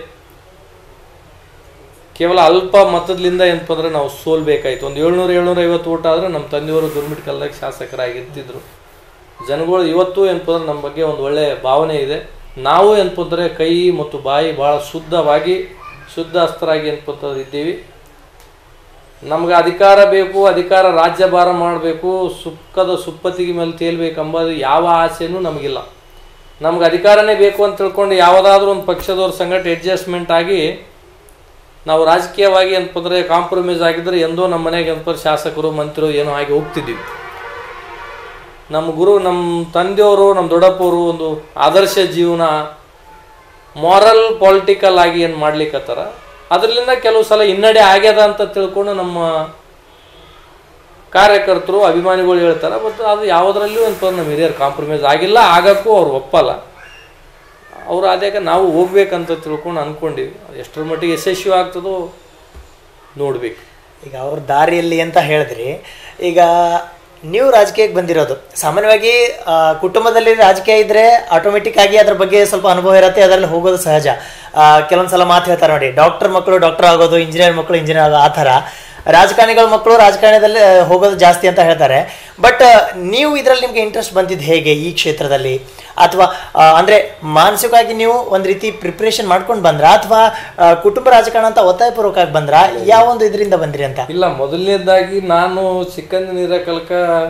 ಕೇವಲ ಅಲ್ಪ ಮತದಿಂದ ಏನಪ್ಪ ಅಂದ್ರೆ ನಾವು ಸೋಲ್ಬೇಕಾಯ್ತು ಒಂದು ಏಳ್ನೂರು ಏಳ್ನೂರ ಐವತ್ತು ಓಟ್ ಆದರೆ ನಮ್ಮ ತಂದೆಯವರು ಗುರುಮಿಟ್ಕಲ್ದಾಗ ಶಾಸಕರಾಗಿರ್ತಿದ್ರು ಜನಗಳು ಇವತ್ತು ಏನಪ್ಪ ಅಂದ್ರೆ ನಮ್ಮ ಬಗ್ಗೆ ಒಂದು ಒಳ್ಳೆಯ ಭಾವನೆ ಇದೆ ನಾವು ಏನಪ್ಪ ಅಂದರೆ ಕೈ ಮತ್ತು ಬಾಯಿ ಭಾಳ ಶುದ್ಧವಾಗಿ ಶುದ್ಧ ಹಸ್ತರಾಗಿ ಏನಪ್ಪ ಅಂತಂದ್ರೆ ಇದ್ದೀವಿ ನಮ್ಗೆ ಅಧಿಕಾರ ಬೇಕು ಅಧಿಕಾರ ರಾಜ್ಯಭಾರ ಮಾಡಬೇಕು ಸುಕ್ಕದ ಸುಪ್ಪತ್ತಿಗೆ ಮೇಲೆ ತೇಲ್ಬೇಕೆಂಬುದು ಯಾವ ಆಸೆನೂ ನಮಗಿಲ್ಲ ನಮ್ಗೆ ಅಧಿಕಾರನೇ ಬೇಕು ಅಂತ ತಿಳ್ಕೊಂಡು ಯಾವುದಾದ್ರೂ ಒಂದು ಪಕ್ಷದವ್ರ ಸಂಗಟ ಅಡ್ಜಸ್ಟ್ಮೆಂಟ್ ಆಗಿ ನಾವು ರಾಜಕೀಯವಾಗಿ ಅಂತಂದ್ರೆ ಕಾಂಪ್ರಮೈಸ್ ಆಗಿದ್ರೆ ಎಂದೋ ನಮ್ಮ ಮನೆಗೆ ಏನಪ್ಪ ಶಾಸಕರು ಮಂತ್ರಿಗಳು ಏನೋ ಆಗಿ ಹೋಗ್ತಿದ್ವಿ ನಮ್ಮ ಗುರು ನಮ್ಮ ತಂದೆಯವರು ನಮ್ಮ ದೊಡ್ಡಪ್ಪವರು ಒಂದು ಆದರ್ಶ ಜೀವನ ಮಾರಲ್ ಪೊಲಿಟಿಕಲ್ ಆಗಿ ಏನು ಮಾಡ್ಲಿಕ್ಕತ್ತಾರ ಅದರಿಂದ ಕೆಲವು ಸಲ ಹಿನ್ನಡೆ ಆಗ್ಯದ ಅಂತ ತಿಳ್ಕೊಂಡು ನಮ್ಮ ಕಾರ್ಯಕರ್ತರು ಅಭಿಮಾನಿಗಳು ಹೇಳ್ತಾರೆ ಬಟ್ ಅದು ಯಾವುದರಲ್ಲೂ ಏನಪ್ಪ ನಮ್ಮ ಹಿರಿಯರು ಕಾಂಪ್ರಮೈಸ್ ಆಗಿಲ್ಲ ಆಗಕ್ಕೂ ಅವ್ರು ಒಪ್ಪಲ್ಲ ಅವ್ರು ಆದ್ಯಾಗ ನಾವು ಹೋಗ್ಬೇಕಂತ ತಿಳ್ಕೊಂಡು ಅಂದ್ಕೊಂಡಿವಿ ಎಷ್ಟರ ಮಟ್ಟಿಗೆ ಯಶಸ್ವಿ ಆಗ್ತದೋ ನೋಡ್ಬೇಕು ಈಗ ಅವ್ರ ದಾರಿಯಲ್ಲಿ ಅಂತ ಹೇಳಿದ್ರಿ ಈಗ ನೀವು ರಾಜಕೀಯಕ್ಕೆ ಬಂದಿರೋದು ಸಾಮಾನ್ಯವಾಗಿ ಆ, ಕುಟುಂಬದಲ್ಲಿ ರಾಜಕೀಯ ಇದ್ರೆ ಆಟೋಮೆಟಿಕ್ ಆಗಿ ಅದ್ರ ಬಗ್ಗೆ ಸ್ವಲ್ಪ ಅನುಭವ ಇರುತ್ತೆ ಅದರಲ್ಲಿ ಹೋಗೋದು ಸಹಜ ಆ, ಕೆಲವೊಂದ್ ಸಲ ಮಾತು ಹೇಳ್ತಾರೆ ನೋಡಿ ಡಾಕ್ಟರ್ ಮಕ್ಕಳು ಡಾಕ್ಟರ್ ಆಗೋದು ಇಂಜಿನಿಯರ್ ಮಕ್ಕಳು ಇಂಜಿನಿಯರ್ ಆಗೋದು ಆ ಥರ ರಾಜಕಾರಣಿಗಳ ಮಕ್ಕಳು ರಾಜಕಾರಣದಲ್ಲಿ ಆ, ಹೋಗೋದು ಜಾಸ್ತಿ ಅಂತ ಹೇಳ್ತಾರೆ ಬಟ್ ನೀವು ಇದರಲ್ಲಿ ನಿಮಗೆ ಇಂಟ್ರೆಸ್ಟ್ ಬಂದಿದ್ದು ಹೇಗೆ ಈ ಕ್ಷೇತ್ರದಲ್ಲಿ ಅಥವಾ ಆ, ಅಂದ್ರೆ ಮಾನಸಿಕವಾಗಿ ನೀವು ಒಂದು ರೀತಿ ಪ್ರಿಪ್ರೇಷನ್ ಮಾಡ್ಕೊಂಡು ಬಂದ್ರಾ ಅಥವಾ ಆ, ಕುಟುಂಬ ರಾಜಕಾರಣ ಅಂತ ಒತ್ತಾಯಪೂರ್ವಕವಾಗಿ ಬಂದ್ರಾ ಯಾವ ಒಂದು ಇದರಿಂದ ಬಂದ್ರಿ ಅಂತ ಇಲ್ಲ ಮೊದಲನೇದಾಗಿ ನಾನು ಚಿಕ್ಕಂದಿನ ಕಲ್ಕ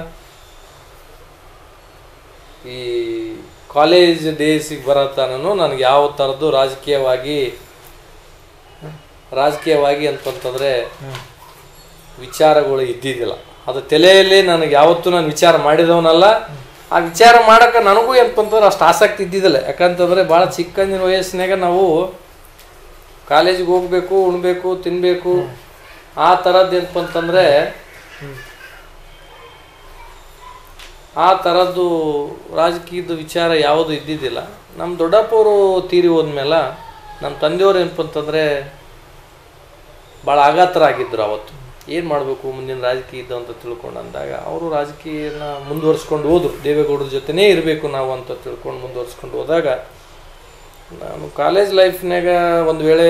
ಈ ಕಾಲೇಜ್ ಡೇಸಿಗೆ ಬರತ್ತಾನು ನನಗೆ ಯಾವ ಥರದ್ದು ರಾಜಕೀಯವಾಗಿ ರಾಜಕೀಯವಾಗಿ ಅಂತಂತಂದ್ರೆ ವಿಚಾರಗಳು ಇದ್ದಿದ್ದಿಲ್ಲ ಅದು ತಲೆಯಲ್ಲಿ ನನಗೆ ಯಾವತ್ತೂ ನಾನು ವಿಚಾರ ಮಾಡಿದವನಲ್ಲ ಆ ವಿಚಾರ ಮಾಡಕ್ಕೆ ನನಗೂ ಏನಪ್ಪಂತಂದ್ರೆ ಅಷ್ಟು ಆಸಕ್ತಿ ಇದ್ದಿದ್ದಿಲ್ಲ ಯಾಕಂತಂದ್ರೆ ಭಾಳ ಚಿಕ್ಕಂದಿನ ವಯಸ್ಸಿನಾಗ ನಾವು ಕಾಲೇಜಿಗೆ ಹೋಗ್ಬೇಕು ಉಣ್ಬೇಕು ತಿನ್ಬೇಕು ಆ ಥರದ್ದು ಏನಪ್ಪ ಅಂತಂದ್ರೆ ಆ ಥರದ್ದು ರಾಜಕೀಯದ ವಿಚಾರ ಯಾವುದು ಇದ್ದಿದ್ದಿಲ್ಲ ನಮ್ಮ ದೊಡ್ಡಪ್ಪವರು ತೀರಿ ಹೋದ್ಮೇಲೆ ನಮ್ಮ ತಂದೆಯವ್ರು ಏನಪ್ಪ ಅಂತಂದರೆ ಭಾಳ ಆಘಾತರಾಗಿದ್ದರು ಅವತ್ತು ಏನು ಮಾಡಬೇಕು ಮುಂದಿನ ರಾಜಕೀಯ ಇದ್ದು ಅಂತ ತಿಳ್ಕೊಂಡು ಅಂದಾಗ ಅವರು ರಾಜಕೀಯನ ಮುಂದುವರ್ಸ್ಕೊಂಡು ಹೋದ್ರು ದೇವೇಗೌಡರ ಜೊತೆನೇ ಇರಬೇಕು ನಾವು ಅಂತ ತಿಳ್ಕೊಂಡು ಮುಂದುವರ್ಸ್ಕೊಂಡು ಹೋದಾಗ ನಾನು ಕಾಲೇಜ್ ಲೈಫ್ನಾಗ ಒಂದು ವೇಳೆ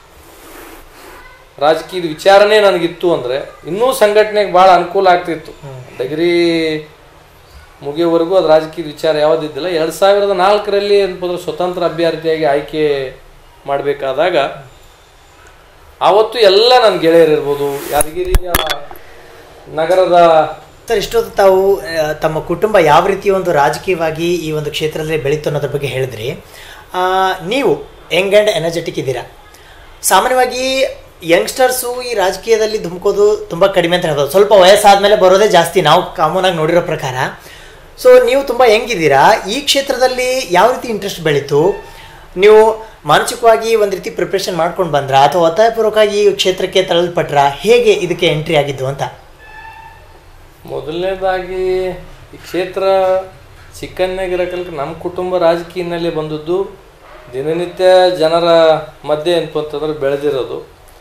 ರಾಜಕೀಯದ ವಿಚಾರನೇ ನನಗಿತ್ತು ಅಂದರೆ ಇನ್ನೂ ಸಂಘಟನೆಗೆ ಭಾಳ ಅನುಕೂಲ ಆಗ್ತಿತ್ತು ಡಿಗ್ರಿ ಮುಗಿಯೋವರೆಗೂ ಅದು ರಾಜಕೀಯದ ವಿಚಾರ ಯಾವುದಿದ್ದಿಲ್ಲ ಎರಡು ಸಾವಿರದ ನಾಲ್ಕರಲ್ಲಿ ಅನ್ಬೋದ್ರೆ ಸ್ವತಂತ್ರ ಅಭ್ಯರ್ಥಿಯಾಗಿ ಆಯ್ಕೆ ಮಾಡಬೇಕಾದಾಗ ಆವತ್ತು ಎಲ್ಲ ನನ್ನ ಗೆಳೆಯರಿರ್ಬೋದು ಯಾದಗಿರಿಯ ನಗರದ ಸರ್ ಇಷ್ಟೊತ್ತು ತಾವು ಆ, ತಮ್ಮ ಕುಟುಂಬ ಯಾವ ರೀತಿ ಒಂದು ರಾಜಕೀಯವಾಗಿ ಈ ಒಂದು ಕ್ಷೇತ್ರದಲ್ಲಿ ಬೆಳೀತು ಅನ್ನೋದ್ರ ಬಗ್ಗೆ ಹೇಳಿದ್ರಿ ಆ, ನೀವು ಯಂಗ್ ಆ್ಯಂಡ್ ಎನರ್ಜೆಟಿಕ್ ಇದ್ದೀರಾ ಸಾಮಾನ್ಯವಾಗಿ ಯಂಗ್ಸ್ಟರ್ಸು ಈ ರಾಜಕೀಯದಲ್ಲಿ ಧುಮುಕೋದು ತುಂಬ ಕಡಿಮೆ ಅಂತ ಹೇಳ್ಬೋದು ಸ್ವಲ್ಪ ವಯಸ್ಸಾದ್ಮೇಲೆ ಬರೋದೇ ಜಾಸ್ತಿ ನಾವು ಕಾಮನ್ ಆಗಿ ನೋಡಿರೋ ಪ್ರಕಾರ ಸೊ ನೀವು ತುಂಬ ಹೆಂಗಿದ್ದೀರಾ ಈ ಕ್ಷೇತ್ರದಲ್ಲಿ ಯಾವ ರೀತಿ ಇಂಟ್ರೆಸ್ಟ್ ಬೆಳೀತು ನೀವು ಮಾನಸಿಕವಾಗಿ ಒಂದು ರೀತಿ ಪ್ರಿಪ್ರೇಷನ್ ಮಾಡ್ಕೊಂಡು ಬಂದ್ರಾ ಅಥವಾ ಒತ್ತಾಯಪೂರ್ವಕವಾಗಿ ಈ ಕ್ಷೇತ್ರಕ್ಕೆ ತಳ್ಳಲ್ಪಟ್ರಾ ಹೇಗೆ ಇದಕ್ಕೆ ಎಂಟ್ರಿ ಆಗಿದ್ದು ಅಂತ ಮೊದಲನೇದಾಗಿ ಈ ಕ್ಷೇತ್ರ ಚಿಕ್ಕನ್ನಾಗಿರಕಲ್ಕ ನಮ್ಮ ಕುಟುಂಬ ರಾಜಕೀಯದಲ್ಲಿ ಬಂದದ್ದು ದಿನನಿತ್ಯ ಜನರ ಮಧ್ಯೆ ಏನಪ್ಪ ಅಂತಂದ್ರೆ ಬೆಳೆದಿರೋದು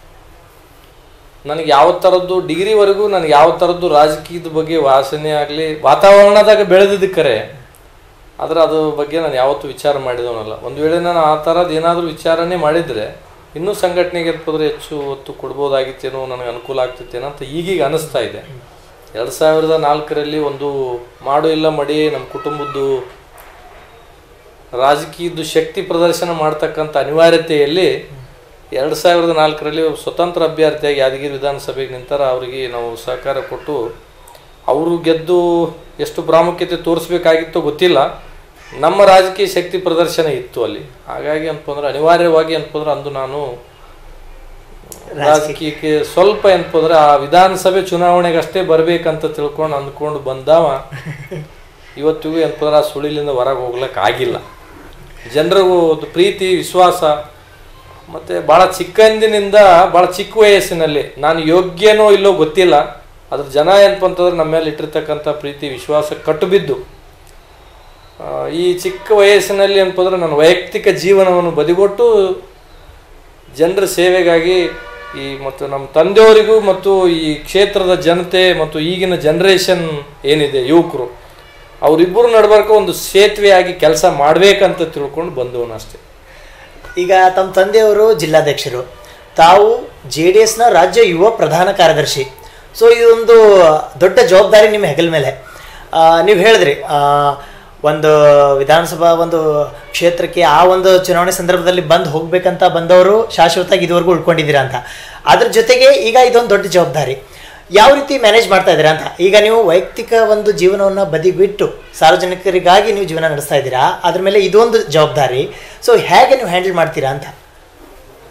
ನನಗೆ ಯಾವ ಥರದ್ದು ಡಿಗ್ರಿವರೆಗೂ ನನಗೆ ಯಾವ ಥರದ್ದು ರಾಜಕೀಯದ ಬಗ್ಗೆ ವಾಸನೆ ಆಗಲಿ ವಾತಾವರಣದಾಗ ಬೆಳೆದಿದ್ದು ಕರೆ ಆದರೆ ಅದ್ರ ಬಗ್ಗೆ ನಾನು ಯಾವತ್ತೂ ವಿಚಾರ ಮಾಡಿದವನಲ್ಲ ಒಂದು ವೇಳೆ ನಾನು ಆ ಥರದ್ದು ಏನಾದರೂ ವಿಚಾರನೇ ಮಾಡಿದರೆ ಇನ್ನೂ ಸಂಘಟನೆಗೆ ಇರ್ಬೋದ್ರೆ ಹೆಚ್ಚು ಒತ್ತು ಕೊಡ್ಬೋದಾಗಿತ್ತೇನೋ ನನಗೆ ಅನುಕೂಲ ಆಗ್ತಿತ್ತೇನೋ ಅಂತ ಈಗೀಗ ಅನಿಸ್ತಾ ಇದೆ ಎರಡು ಸಾವಿರದ ನಾಲ್ಕರಲ್ಲಿ ಒಂದು ಮಾಡು ಇಲ್ಲ ಮಡಿ ನಮ್ಮ ಕುಟುಂಬದ್ದು ರಾಜಕೀಯದ್ದು ಶಕ್ತಿ ಪ್ರದರ್ಶನ ಮಾಡ್ತಕ್ಕಂಥ ಅನಿವಾರ್ಯತೆಯಲ್ಲಿ ಎರಡು ಸಾವಿರದ ನಾಲ್ಕರಲ್ಲಿ ಒಬ್ಬ ಸ್ವತಂತ್ರ ಅಭ್ಯರ್ಥಿಯಾಗಿ ಯಾದಗಿರಿ ವಿಧಾನಸಭೆಗೆ ನಿಂತರ ಅವರಿಗೆ ನಾವು ಸಹಕಾರ ಕೊಟ್ಟು ಅವರು ಗೆದ್ದು ಎಷ್ಟು ಪ್ರಾಮುಖ್ಯತೆ ತೋರಿಸ್ಬೇಕಾಗಿತ್ತೋ ಗೊತ್ತಿಲ್ಲ ನಮ್ಮ ರಾಜಕೀಯ ಶಕ್ತಿ ಪ್ರದರ್ಶನ ಇತ್ತು ಅಲ್ಲಿ ಹಾಗಾಗಿ ಅಂತಂದ್ರೆ ಅನಿವಾರ್ಯವಾಗಿ ಅಂತಂದ್ರೆ ಅಂದು ನಾನು ರಾಜಕೀಯಕ್ಕೆ ಸ್ವಲ್ಪ ಏನಪ್ಪಂದ್ರೆ ಆ ವಿಧಾನಸಭೆ ಚುನಾವಣೆಗೆ ಅಷ್ಟೇ ಬರ್ಬೇಕಂತ ತಿಳ್ಕೊಂಡು ಅಂದ್ಕೊಂಡು ಬಂದವ ಇವತ್ತಿಗೂ ಏನಪ್ಪಂದ್ರೆ ಆ ಸುಳಿಲಿಂದ ಹೊರಗೆ ಹೋಗ್ಲಿಕ್ಕೆ ಆಗಿಲ್ಲ ಜನರಿಗೂ ಒಂದು ಪ್ರೀತಿ ವಿಶ್ವಾಸ ಮತ್ತು ಭಾಳ ಚಿಕ್ಕಂದಿನಿಂದ ಭಾಳ ಚಿಕ್ಕ ವಯಸ್ಸಿನಲ್ಲಿ ನಾನು ಯೋಗ್ಯನೋ ಇಲ್ಲೋ ಗೊತ್ತಿಲ್ಲ ಅದ್ರ ಜನ ಏನಪ್ಪ ಅಂತಂದ್ರೆ ನಮ್ಮ ಮೇಲೆ ಇಟ್ಟಿರ್ತಕ್ಕಂಥ ಪ್ರೀತಿ ವಿಶ್ವಾಸ ಕಟ್ಟುಬಿದ್ದು ಆ, ಈ ಚಿಕ್ಕ ವಯಸ್ಸಿನಲ್ಲಿ ಏನಪ್ಪಂದ್ರೆ ನನ್ನ ವೈಯಕ್ತಿಕ ಜೀವನವನ್ನು ಬದಿಗೊಟ್ಟು ಜನರ ಸೇವೆಗಾಗಿ ಈ ಮತ್ತು ನಮ್ಮ ತಂದೆಯವರಿಗೂ ಮತ್ತು ಈ ಕ್ಷೇತ್ರದ ಜನತೆ ಮತ್ತು ಈಗಿನ ಜನ್ರೇಷನ್ ಏನಿದೆ ಯುವಕರು ಅವರಿಬ್ಬರು ನಡ್ಬರ್ಕ ಒಂದು ಸೇತುವೆಯಾಗಿ ಕೆಲಸ ಮಾಡಬೇಕಂತ ತಿಳ್ಕೊಂಡು ಬಂದವನು ಅಷ್ಟೇ ಈಗ ತಮ್ಮ ತಂದೆಯವರು ಜಿಲ್ಲಾಧ್ಯಕ್ಷರು ತಾವು ಜೆ ಡಿ ಎಸ್ನ ರಾಜ್ಯ ಯುವ ಪ್ರಧಾನ ಕಾರ್ಯದರ್ಶಿ ಸೊ ಇದೊಂದು ದೊಡ್ಡ ಜವಾಬ್ದಾರಿ ನಿಮ್ಮ ಹೆಗಲ ಮೇಲೆ ನೀವು ಹೇಳಿದ್ರಿ ಆ, ಒಂದು ವಿಧಾನಸಭಾ ಒಂದು ಕ್ಷೇತ್ರಕ್ಕೆ ಆ ಒಂದು ಚುನಾವಣೆ ಸಂದರ್ಭದಲ್ಲಿ ಬಂದು ಹೋಗ್ಬೇಕಂತ ಬಂದವರು ಶಾಶ್ವತವಾಗಿ ಇದುವರೆಗೂ ಉಳ್ಕೊಂಡಿದ್ದೀರಾ ಅಂತ ಅದ್ರ ಜೊತೆಗೆ ಈಗ ಇದೊಂದು ದೊಡ್ಡ ಜವಾಬ್ದಾರಿ ಯಾವ ರೀತಿ ಮ್ಯಾನೇಜ್ ಮಾಡ್ತಾ ಇದ್ದೀರಾ ಅಂತ ಈಗ ನೀವು ವೈಯಕ್ತಿಕ ಒಂದು ಜೀವನವನ್ನು ಬದಿಗಿಟ್ಟು ಸಾರ್ವಜನಿಕರಿಗಾಗಿ ನೀವು ಜೀವನ ನಡೆಸ್ತಾ ಇದ್ದೀರಾ ಅದ್ರ ಮೇಲೆ ಇದೊಂದು ಜವಾಬ್ದಾರಿ ಸೊ ಹೇಗೆ ನೀವು ಹ್ಯಾಂಡಲ್ ಮಾಡ್ತೀರಾ ಅಂತ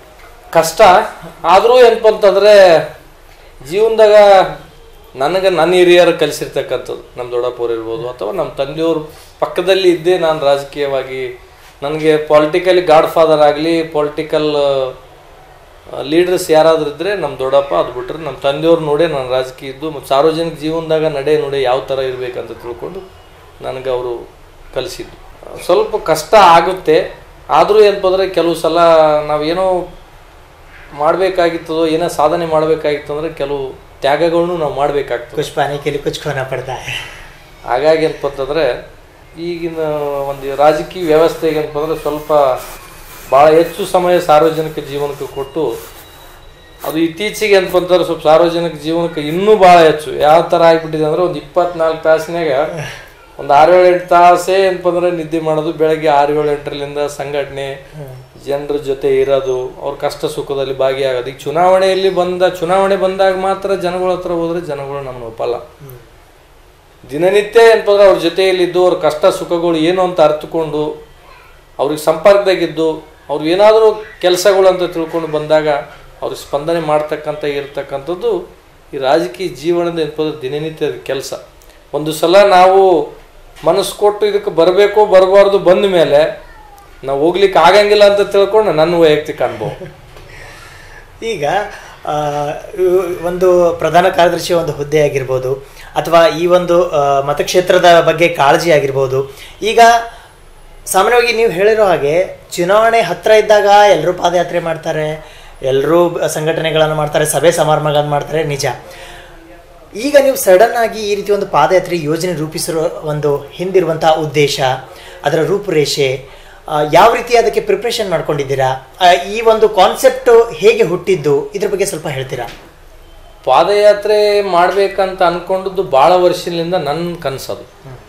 ಕಷ್ಟ ಆದರೂ ಏನಪ್ಪ ಅಂತಂದರೆ ಜೀವನದಾಗ ನನಗೆ ನನ್ನ ಹಿರಿಯರು ಕಲಿಸಿರ್ತಕ್ಕಂಥದ್ದು ನಮ್ಮ ದೊಡ್ಡಪ್ಪವ್ರು ಇರ್ಬೋದು ಅಥವಾ ನಮ್ಮ ತಂದೆಯವ್ರ ಪಕ್ಕದಲ್ಲಿ ಇದ್ದೇ ನಾನು ರಾಜಕೀಯವಾಗಿ ನನಗೆ ಪೊಲಿಟಿಕಲಿ ಗಾಡ್ ಫಾದರ್ ಆಗಲಿ ಪೊಲಿಟಿಕಲ್ ಲೀಡರ್ಸ್ ಯಾರಾದ್ರೂ ಇದ್ದರೆ ನಮ್ಮ ದೊಡ್ಡಪ್ಪ ಅದು ಬಿಟ್ರೆ ನಮ್ಮ ತಂದೆಯವ್ರು ನೋಡೇ ನಾನು ರಾಜಕೀಯ ಇದ್ದು ಮತ್ತು ಸಾರ್ವಜನಿಕ ಜೀವನದಾಗ ನಡೆ ನುಡಿ ಯಾವ ಥರ ಇರಬೇಕಂತ ತಿಳ್ಕೊಂಡು ನನಗೆ ಅವರು ಕಲಿಸಿದ್ದು ಸ್ವಲ್ಪ ಕಷ್ಟ ಆಗುತ್ತೆ ಆದರೂ ಏನಪ್ಪ ಅಂದರೆ ಕೆಲವು ಸಲ ನಾವೇನೋ ಮಾಡಬೇಕಾಗಿತ್ತದೋ ಏನೋ ಸಾಧನೆ ಮಾಡಬೇಕಾಗಿತ್ತು ಅಂದರೆ ಕೆಲವು ತ್ಯಾಗಗಳನ್ನು ನಾವು ಮಾಡಬೇಕಾಗ್ತದೆ कुछ पाने के लिए कुछ खोना पड़ता है ಹಾಗಾಗಿ ಏನಪ್ಪ ಅಂತಂದರೆ ಈಗಿನ ಒಂದು ರಾಜಕೀಯ ವ್ಯವಸ್ಥೆಗೆ ಏನಪ್ಪ ಅಂದರೆ ಸ್ವಲ್ಪ ಭಾಳ ಹೆಚ್ಚು ಸಮಯ ಸಾರ್ವಜನಿಕ ಜೀವನಕ್ಕೆ ಕೊಟ್ಟು ಅದು ಇತ್ತೀಚೆಗೆ ಏನಪ್ಪ ಅಂತಂದ್ರೆ ಸ್ವಲ್ಪ ಸಾರ್ವಜನಿಕ ಜೀವನಕ್ಕೆ ಇನ್ನೂ ಭಾಳ ಹೆಚ್ಚು ಯಾವ ಥರ ಆಗಿಬಿಟ್ಟಿದೆ ಅಂದರೆ ಒಂದು ಇಪ್ಪತ್ನಾಲ್ಕು ತಾಸಿನಾಗ ಒಂದು ಆರು ಏಳು ಎಂಟು ತಾಸೇ ಏನಪ್ಪ ಅಂದ್ರೆ ನಿದ್ದೆ ಮಾಡೋದು ಬೆಳಗ್ಗೆ ಆರು ಏಳು ಎಂಟರಿಂದ ಸಂಘಟನೆ ಜನರ ಜೊತೆ ಇರೋದು ಅವ್ರ ಕಷ್ಟ ಸುಖದಲ್ಲಿ ಭಾಗಿಯಾಗೋದು ಈಗ ಚುನಾವಣೆಯಲ್ಲಿ ಬಂದ ಚುನಾವಣೆ ಬಂದಾಗ ಮಾತ್ರ ಜನಗಳ ಹತ್ರ ಹೋದ್ರೆ ಜನಗಳು ನಮ್ಮನ್ನ ಒಪ್ಪಲ್ಲ ದಿನನಿತ್ಯ ಏನಪ್ಪ ಅಂದ್ರೆ ಅವ್ರ ಜೊತೆಯಲ್ಲಿದ್ದು ಅವ್ರ ಕಷ್ಟ ಸುಖಗಳು ಏನು ಅಂತ ಅರ್ಥಕೊಂಡು ಅವ್ರಿಗೆ ಸಂಪರ್ಕದಾಗಿದ್ದು ಅವ್ರು ಏನಾದರೂ ಕೆಲಸಗಳು ಅಂತ ತಿಳ್ಕೊಂಡು ಬಂದಾಗ ಅವ್ರಿಗೆ ಸ್ಪಂದನೆ ಮಾಡ್ತಕ್ಕಂಥ ಇರ್ತಕ್ಕಂಥದ್ದು ಈ ರಾಜಕೀಯ ಜೀವನದ ಏನಪ್ಪ ಅಂದ್ರೆ ದಿನನಿತ್ಯದ ಕೆಲಸ ಒಂದು ಸಲ ನಾವು ಮನಸ್ಸು ಕೊಟ್ಟು ಇದಕ್ಕೆ ಬರಬೇಕು ಬರಬಾರ್ದು ಬಂದ ಮೇಲೆ ನಾವು ಹೋಗ್ಲಿಕ್ಕೆ ಆಗಂಗಿಲ್ಲ ಅಂತ ತಿಳ್ಕೊಂಡು ನನ್ನ ವೈಯಕ್ತಿಕ ಅನುಭವ ಈಗ ಆ, ಇವ್- ಒಂದು ಪ್ರಧಾನ ಕಾರ್ಯದರ್ಶಿ ಒಂದು ಹುದ್ದೆ ಆಗಿರ್ಬೋದು ಅಥವಾ ಈ ಒಂದು ಆ, ಮತಕ್ಷೇತ್ರದ ಬಗ್ಗೆ ಕಾಳಜಿ ಆಗಿರ್ಬೋದು ಈಗ ಸಾಮಾನ್ಯವಾಗಿ ನೀವು ಹೇಳಿರೋ ಹಾಗೆ ಚುನಾವಣೆ ಹತ್ರ ಇದ್ದಾಗ ಎಲ್ಲರೂ ಪಾದಯಾತ್ರೆ ಮಾಡ್ತಾರೆ ಎಲ್ಲರೂ ಸಂಘಟನೆಗಳನ್ನು ಮಾಡ್ತಾರೆ ಸಭೆ ಸಮಾರಂಭಗಳನ್ನು ಮಾಡ್ತಾರೆ ನಿಜ ಈಗ ನೀವು ಸಡನ್ ಆಗಿ ಈ ರೀತಿ ಒಂದು ಪಾದಯಾತ್ರೆ ಯೋಜನೆ ರೂಪಿಸಿರೋ ಒಂದು ಹಿಂದಿರುವಂತಹ ಉದ್ದೇಶ ಅದರ ರೂಪುರೇಷೆ ಆ, ಯಾವ ರೀತಿ ಅದಕ್ಕೆ ಪ್ರಿಪ್ರೇಷನ್ ಮಾಡ್ಕೊಂಡಿದ್ದೀರಾ ಆ, ಈ ಒಂದು ಕಾನ್ಸೆಪ್ಟ್ ಹೇಗೆ ಹುಟ್ಟಿದ್ದು ಇದ್ರ ಬಗ್ಗೆ ಸ್ವಲ್ಪ ಹೇಳ್ತೀರಾ ಪಾದಯಾತ್ರೆ ಮಾಡ್ಬೇಕಂತ ಅನ್ಕೊಂಡದ್ದು ಭಾಳ ವರ್ಷದಿಂದ ನನ್ನ ಕನಸದು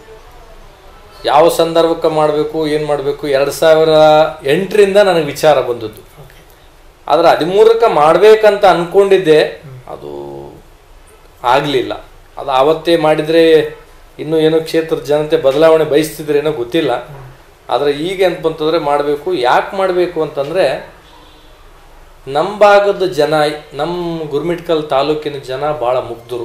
ಯಾವ ಸಂದರ್ಭಕ್ಕೆ ಮಾಡಬೇಕು ಏನು ಮಾಡಬೇಕು ಎರಡು ಸಾವಿರ ಎಂಟರಿಂದ ನನಗೆ ವಿಚಾರ ಬಂದದ್ದು ಆದ್ರೆ ಹದಿಮೂರಕ್ಕೆ ಮಾಡ್ಬೇಕಂತ ಅನ್ಕೊಂಡಿದ್ದೆ ಅದು ಆಗಲಿಲ್ಲ ಅದು ಆವತ್ತೇ ಮಾಡಿದರೆ ಇನ್ನೂ ಏನೋ ಕ್ಷೇತ್ರದ ಜನತೆ ಬದಲಾವಣೆ ಬಯಸ್ತಿದ್ರೇನೋ ಗೊತ್ತಿಲ್ಲ ಆದರೆ ಈಗ ಏನಪ್ಪ ಅಂತಂದರೆ ಮಾಡಬೇಕು ಯಾಕೆ ಮಾಡಬೇಕು ಅಂತಂದರೆ ನಮ್ಮ ಭಾಗದ ಜನ ನಮ್ಮ ಗುರ್ಮಿಟ್ಕಲ್ ತಾಲೂಕಿನ ಜನ ಭಾಳ ಮುಗ್ಧರು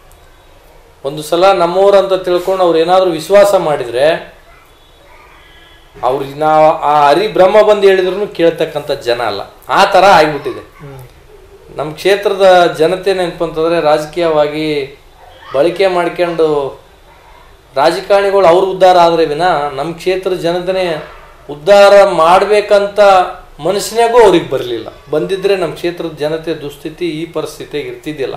ಒಂದು ಸಲ ನಮ್ಮವ್ರು ಅಂತ ತಿಳ್ಕೊಂಡು ಅವ್ರು ಏನಾದರೂ ವಿಶ್ವಾಸ ಮಾಡಿದರೆ ಅವ್ರಿಗೆ ನಾವು ಆ ಹರಿ ಬ್ರಹ್ಮ ಬಂದು ಹೇಳಿದ್ರು ಕೇಳ್ತಕ್ಕಂಥ ಜನ ಅಲ್ಲ ಆ ಥರ ಆಗಿಬಿಟ್ಟಿದೆ ನಮ್ಮ ಕ್ಷೇತ್ರದ ಜನತೆ ನೆನಪು ಅಂತಂದರೆ ರಾಜಕೀಯವಾಗಿ ಬಳಕೆ ಮಾಡ್ಕೊಂಡು ರಾಜಕಾರಣಿಗಳು ಅವ್ರ ಉದ್ಧಾರ ಆದರೆ ವಿನ ನಮ್ಮ ಕ್ಷೇತ್ರದ ಜನತೆನೇ ಉದ್ಧಾರ ಮಾಡಬೇಕಂತ ಮನಸ್ಸಿನಾಗೂ ಅವ್ರಿಗೆ ಬರಲಿಲ್ಲ ಬಂದಿದ್ರೆ ನಮ್ಮ ಕ್ಷೇತ್ರದ ಜನತೆ ದುಸ್ಥಿತಿ ಈ ಪರಿಸ್ಥಿತಿಗೆ ಇರ್ತಿದ್ದಿಲ್ಲ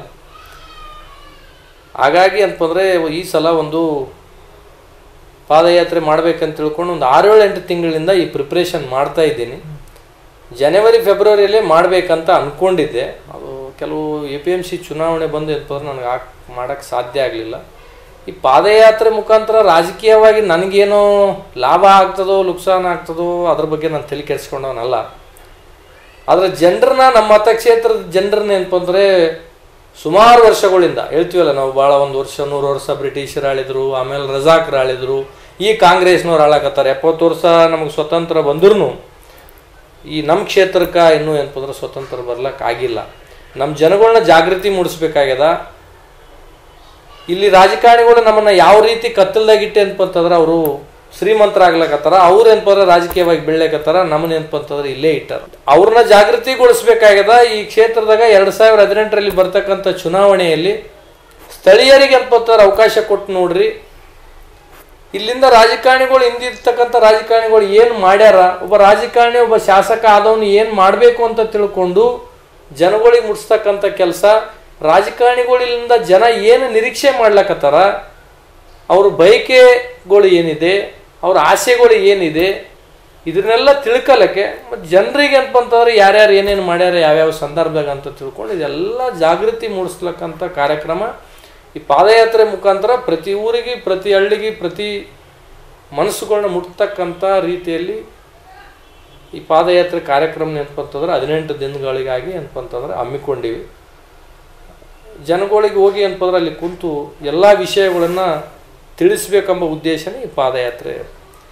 ಹಾಗಾಗಿ ಅಂತಂದರೆ ಈ ಸಲ ಒಂದು ಪಾದಯಾತ್ರೆ ಮಾಡ್ಬೇಕಂತ ತಿಳ್ಕೊಂಡು ಒಂದು ಆರೇಳು ಎಂಟು ತಿಂಗಳಿಂದ ಈ ಪ್ರಿಪ್ರೇಷನ್ ಮಾಡ್ತಾ ಇದ್ದೀನಿ ಜನವರಿ ಫೆಬ್ರವರಿಯಲ್ಲೇ ಮಾಡಬೇಕಂತ ಅಂದ್ಕೊಂಡಿದ್ದೆ ಅದು ಕೆಲವು ಎ ಪಿ ಎಮ್ ಸಿ ಚುನಾವಣೆ ಬಂದು ಅಂತಂದ್ರೆ ನನಗೆ ಹಾಕ್ ಮಾಡೋಕ್ಕೆ ಸಾಧ್ಯ ಆಗಲಿಲ್ಲ ಈ ಪಾದಯಾತ್ರೆ ಮುಖಾಂತರ ರಾಜಕೀಯವಾಗಿ ನನಗೇನೋ ಲಾಭ ಆಗ್ತದೋ ಲುಕ್ಸಾನ್ ಆಗ್ತದೋ ಅದ್ರ ಬಗ್ಗೆ ನಾನು ತಲೆ ಕೆಡಿಸ್ಕೊಂಡವನಲ್ಲ ಆದರೆ ಜನರನ್ನ ನಮ್ಮ ಮತಕ್ಷೇತ್ರದ ಜನರನ್ನ ಏನಪ್ಪ ಅಂದರೆ ಸುಮಾರು ವರ್ಷಗಳಿಂದ ಹೇಳ್ತೀವಲ್ಲ ನಾವು ಭಾಳ ಒಂದು ವರ್ಷ ನೂರು ವರ್ಷ ಬ್ರಿಟಿಷರು ಆಳಿದ್ರು ಆಮೇಲೆ ರಜಾಕ್ರು ಆಳಿದ್ರು ಈ ಕಾಂಗ್ರೆಸ್ನವ್ರು ಆಳಕತ್ತಾರೆ ಎಪ್ಪತ್ತು ವರ್ಷ ನಮಗೆ ಸ್ವತಂತ್ರ ಬಂದ್ರೂ ಈ ನಮ್ಮ ಕ್ಷೇತ್ರಕ್ಕೆ ಇನ್ನೂ ಏನಪ್ಪ ಅಂದ್ರೆ ಸ್ವತಂತ್ರ ಬರ್ಲಕ್ಕೆ ಆಗಿಲ್ಲ ನಮ್ಮ ಜನಗಳನ್ನ ಜಾಗೃತಿ ಮೂಡಿಸ್ಬೇಕಾಗ್ಯದ ಇಲ್ಲಿ ರಾಜಕಾರಣಿಗಳು ನಮ್ಮನ್ನ ಯಾವ ರೀತಿ ಕತ್ತಲ್ದಾಗಿಟ್ಟೆ ಅಂತಂತಂದ್ರೆ ಅವರು ಶ್ರೀಮಂತರಾಗ್ಲಕತ್ತಾರ ಅವ್ರು ಏನಪ್ಪ ಅಂದ್ರೆ ರಾಜಕೀಯವಾಗಿ ಬೆಳ್ಯಾಕತ್ತಾರ ನಮ್ಮನ್ನ ಏನಪ್ಪ ಅಂತಂದ್ರೆ ಇಲ್ಲೇ ಇಟ್ಟಾರ ಅವ್ರನ್ನ ಜಾಗೃತಿಗೊಳಿಸ್ಬೇಕಾಗ್ಯದ ಈ ಕ್ಷೇತ್ರದಾಗ ಎರಡ್ ಸಾವಿರದ ಹದಿನೆಂಟರಲ್ಲಿ ಬರ್ತಕ್ಕಂಥ ಚುನಾವಣೆಯಲ್ಲಿ ಸ್ಥಳೀಯರಿಗೆ ಏನಪ್ಪ ಅಂತಂದ್ರೆ ಅವಕಾಶ ಕೊಟ್ಟು ನೋಡ್ರಿ ಇಲ್ಲಿಂದ ರಾಜಕಾರಣಿಗಳು ಹಿಂದಿರ್ತಕ್ಕಂಥ ರಾಜಕಾರಣಿಗಳು ಏನು ಮಾಡ್ಯಾರ ಒಬ್ಬ ರಾಜಕಾರಣಿ ಒಬ್ಬ ಶಾಸಕ ಆದವನು ಏನು ಮಾಡಬೇಕು ಅಂತ ತಿಳ್ಕೊಂಡು ಜನಗಳಿಗೆ ಮುಟ್ಸ್ತಕ್ಕಂಥ ಕೆಲಸ ರಾಜಕಾರಣಿಗಳಿಂದ ಜನ ಏನು ನಿರೀಕ್ಷೆ ಮಾಡ್ಲಕತ್ತಾರ ಅವ್ರ ಬಯಕೆಗಳು ಏನಿದೆ ಅವ್ರ ಆಸೆಗಳು ಏನಿದೆ ಇದನ್ನೆಲ್ಲ ತಿಳ್ಕಲಕ್ಕೆ ಮತ್ತು ಜನರಿಗೆ ಏನಪ್ಪ ಅಂತಂದ್ರೆ ಯಾರ್ಯಾರು ಏನೇನು ಮಾಡ್ಯಾರ ಯಾವ್ಯಾವ ಸಂದರ್ಭದಾಗ ಅಂತ ತಿಳ್ಕೊಂಡು ಇದೆಲ್ಲ ಜಾಗೃತಿ ಮೂಡಿಸ್ಲಕ್ಕಂಥ ಕಾರ್ಯಕ್ರಮ ಈ ಪಾದಯಾತ್ರೆ ಮುಖಾಂತರ ಪ್ರತಿ ಊರಿಗೆ ಪ್ರತಿ ಹಳ್ಳಿಗೆ ಪ್ರತಿ ಮನಸ್ಸುಗಳನ್ನ ಮುಟ್ತಕ್ಕಂಥ ರೀತಿಯಲ್ಲಿ ಈ ಪಾದಯಾತ್ರೆ ಕಾರ್ಯಕ್ರಮ ಏನಪ್ಪ ಅಂತಂದ್ರೆ ಹದಿನೆಂಟು ದಿನಗಳಿಗಾಗಿ ಏನಪ್ಪ ಅಂತಂದ್ರೆ ಹಮ್ಮಿಕೊಂಡಿವಿ ಜನಗಳಿಗೆ ಹೋಗಿ ಏನಪ್ಪ ಅಂದ್ರೆ ಅಲ್ಲಿ ಕುಂತು ಎಲ್ಲ ವಿಷಯಗಳನ್ನು ತಿಳಿಸ್ಬೇಕೆಂಬ ಉದ್ದೇಶನೇ ಈ ಪಾದಯಾತ್ರೆ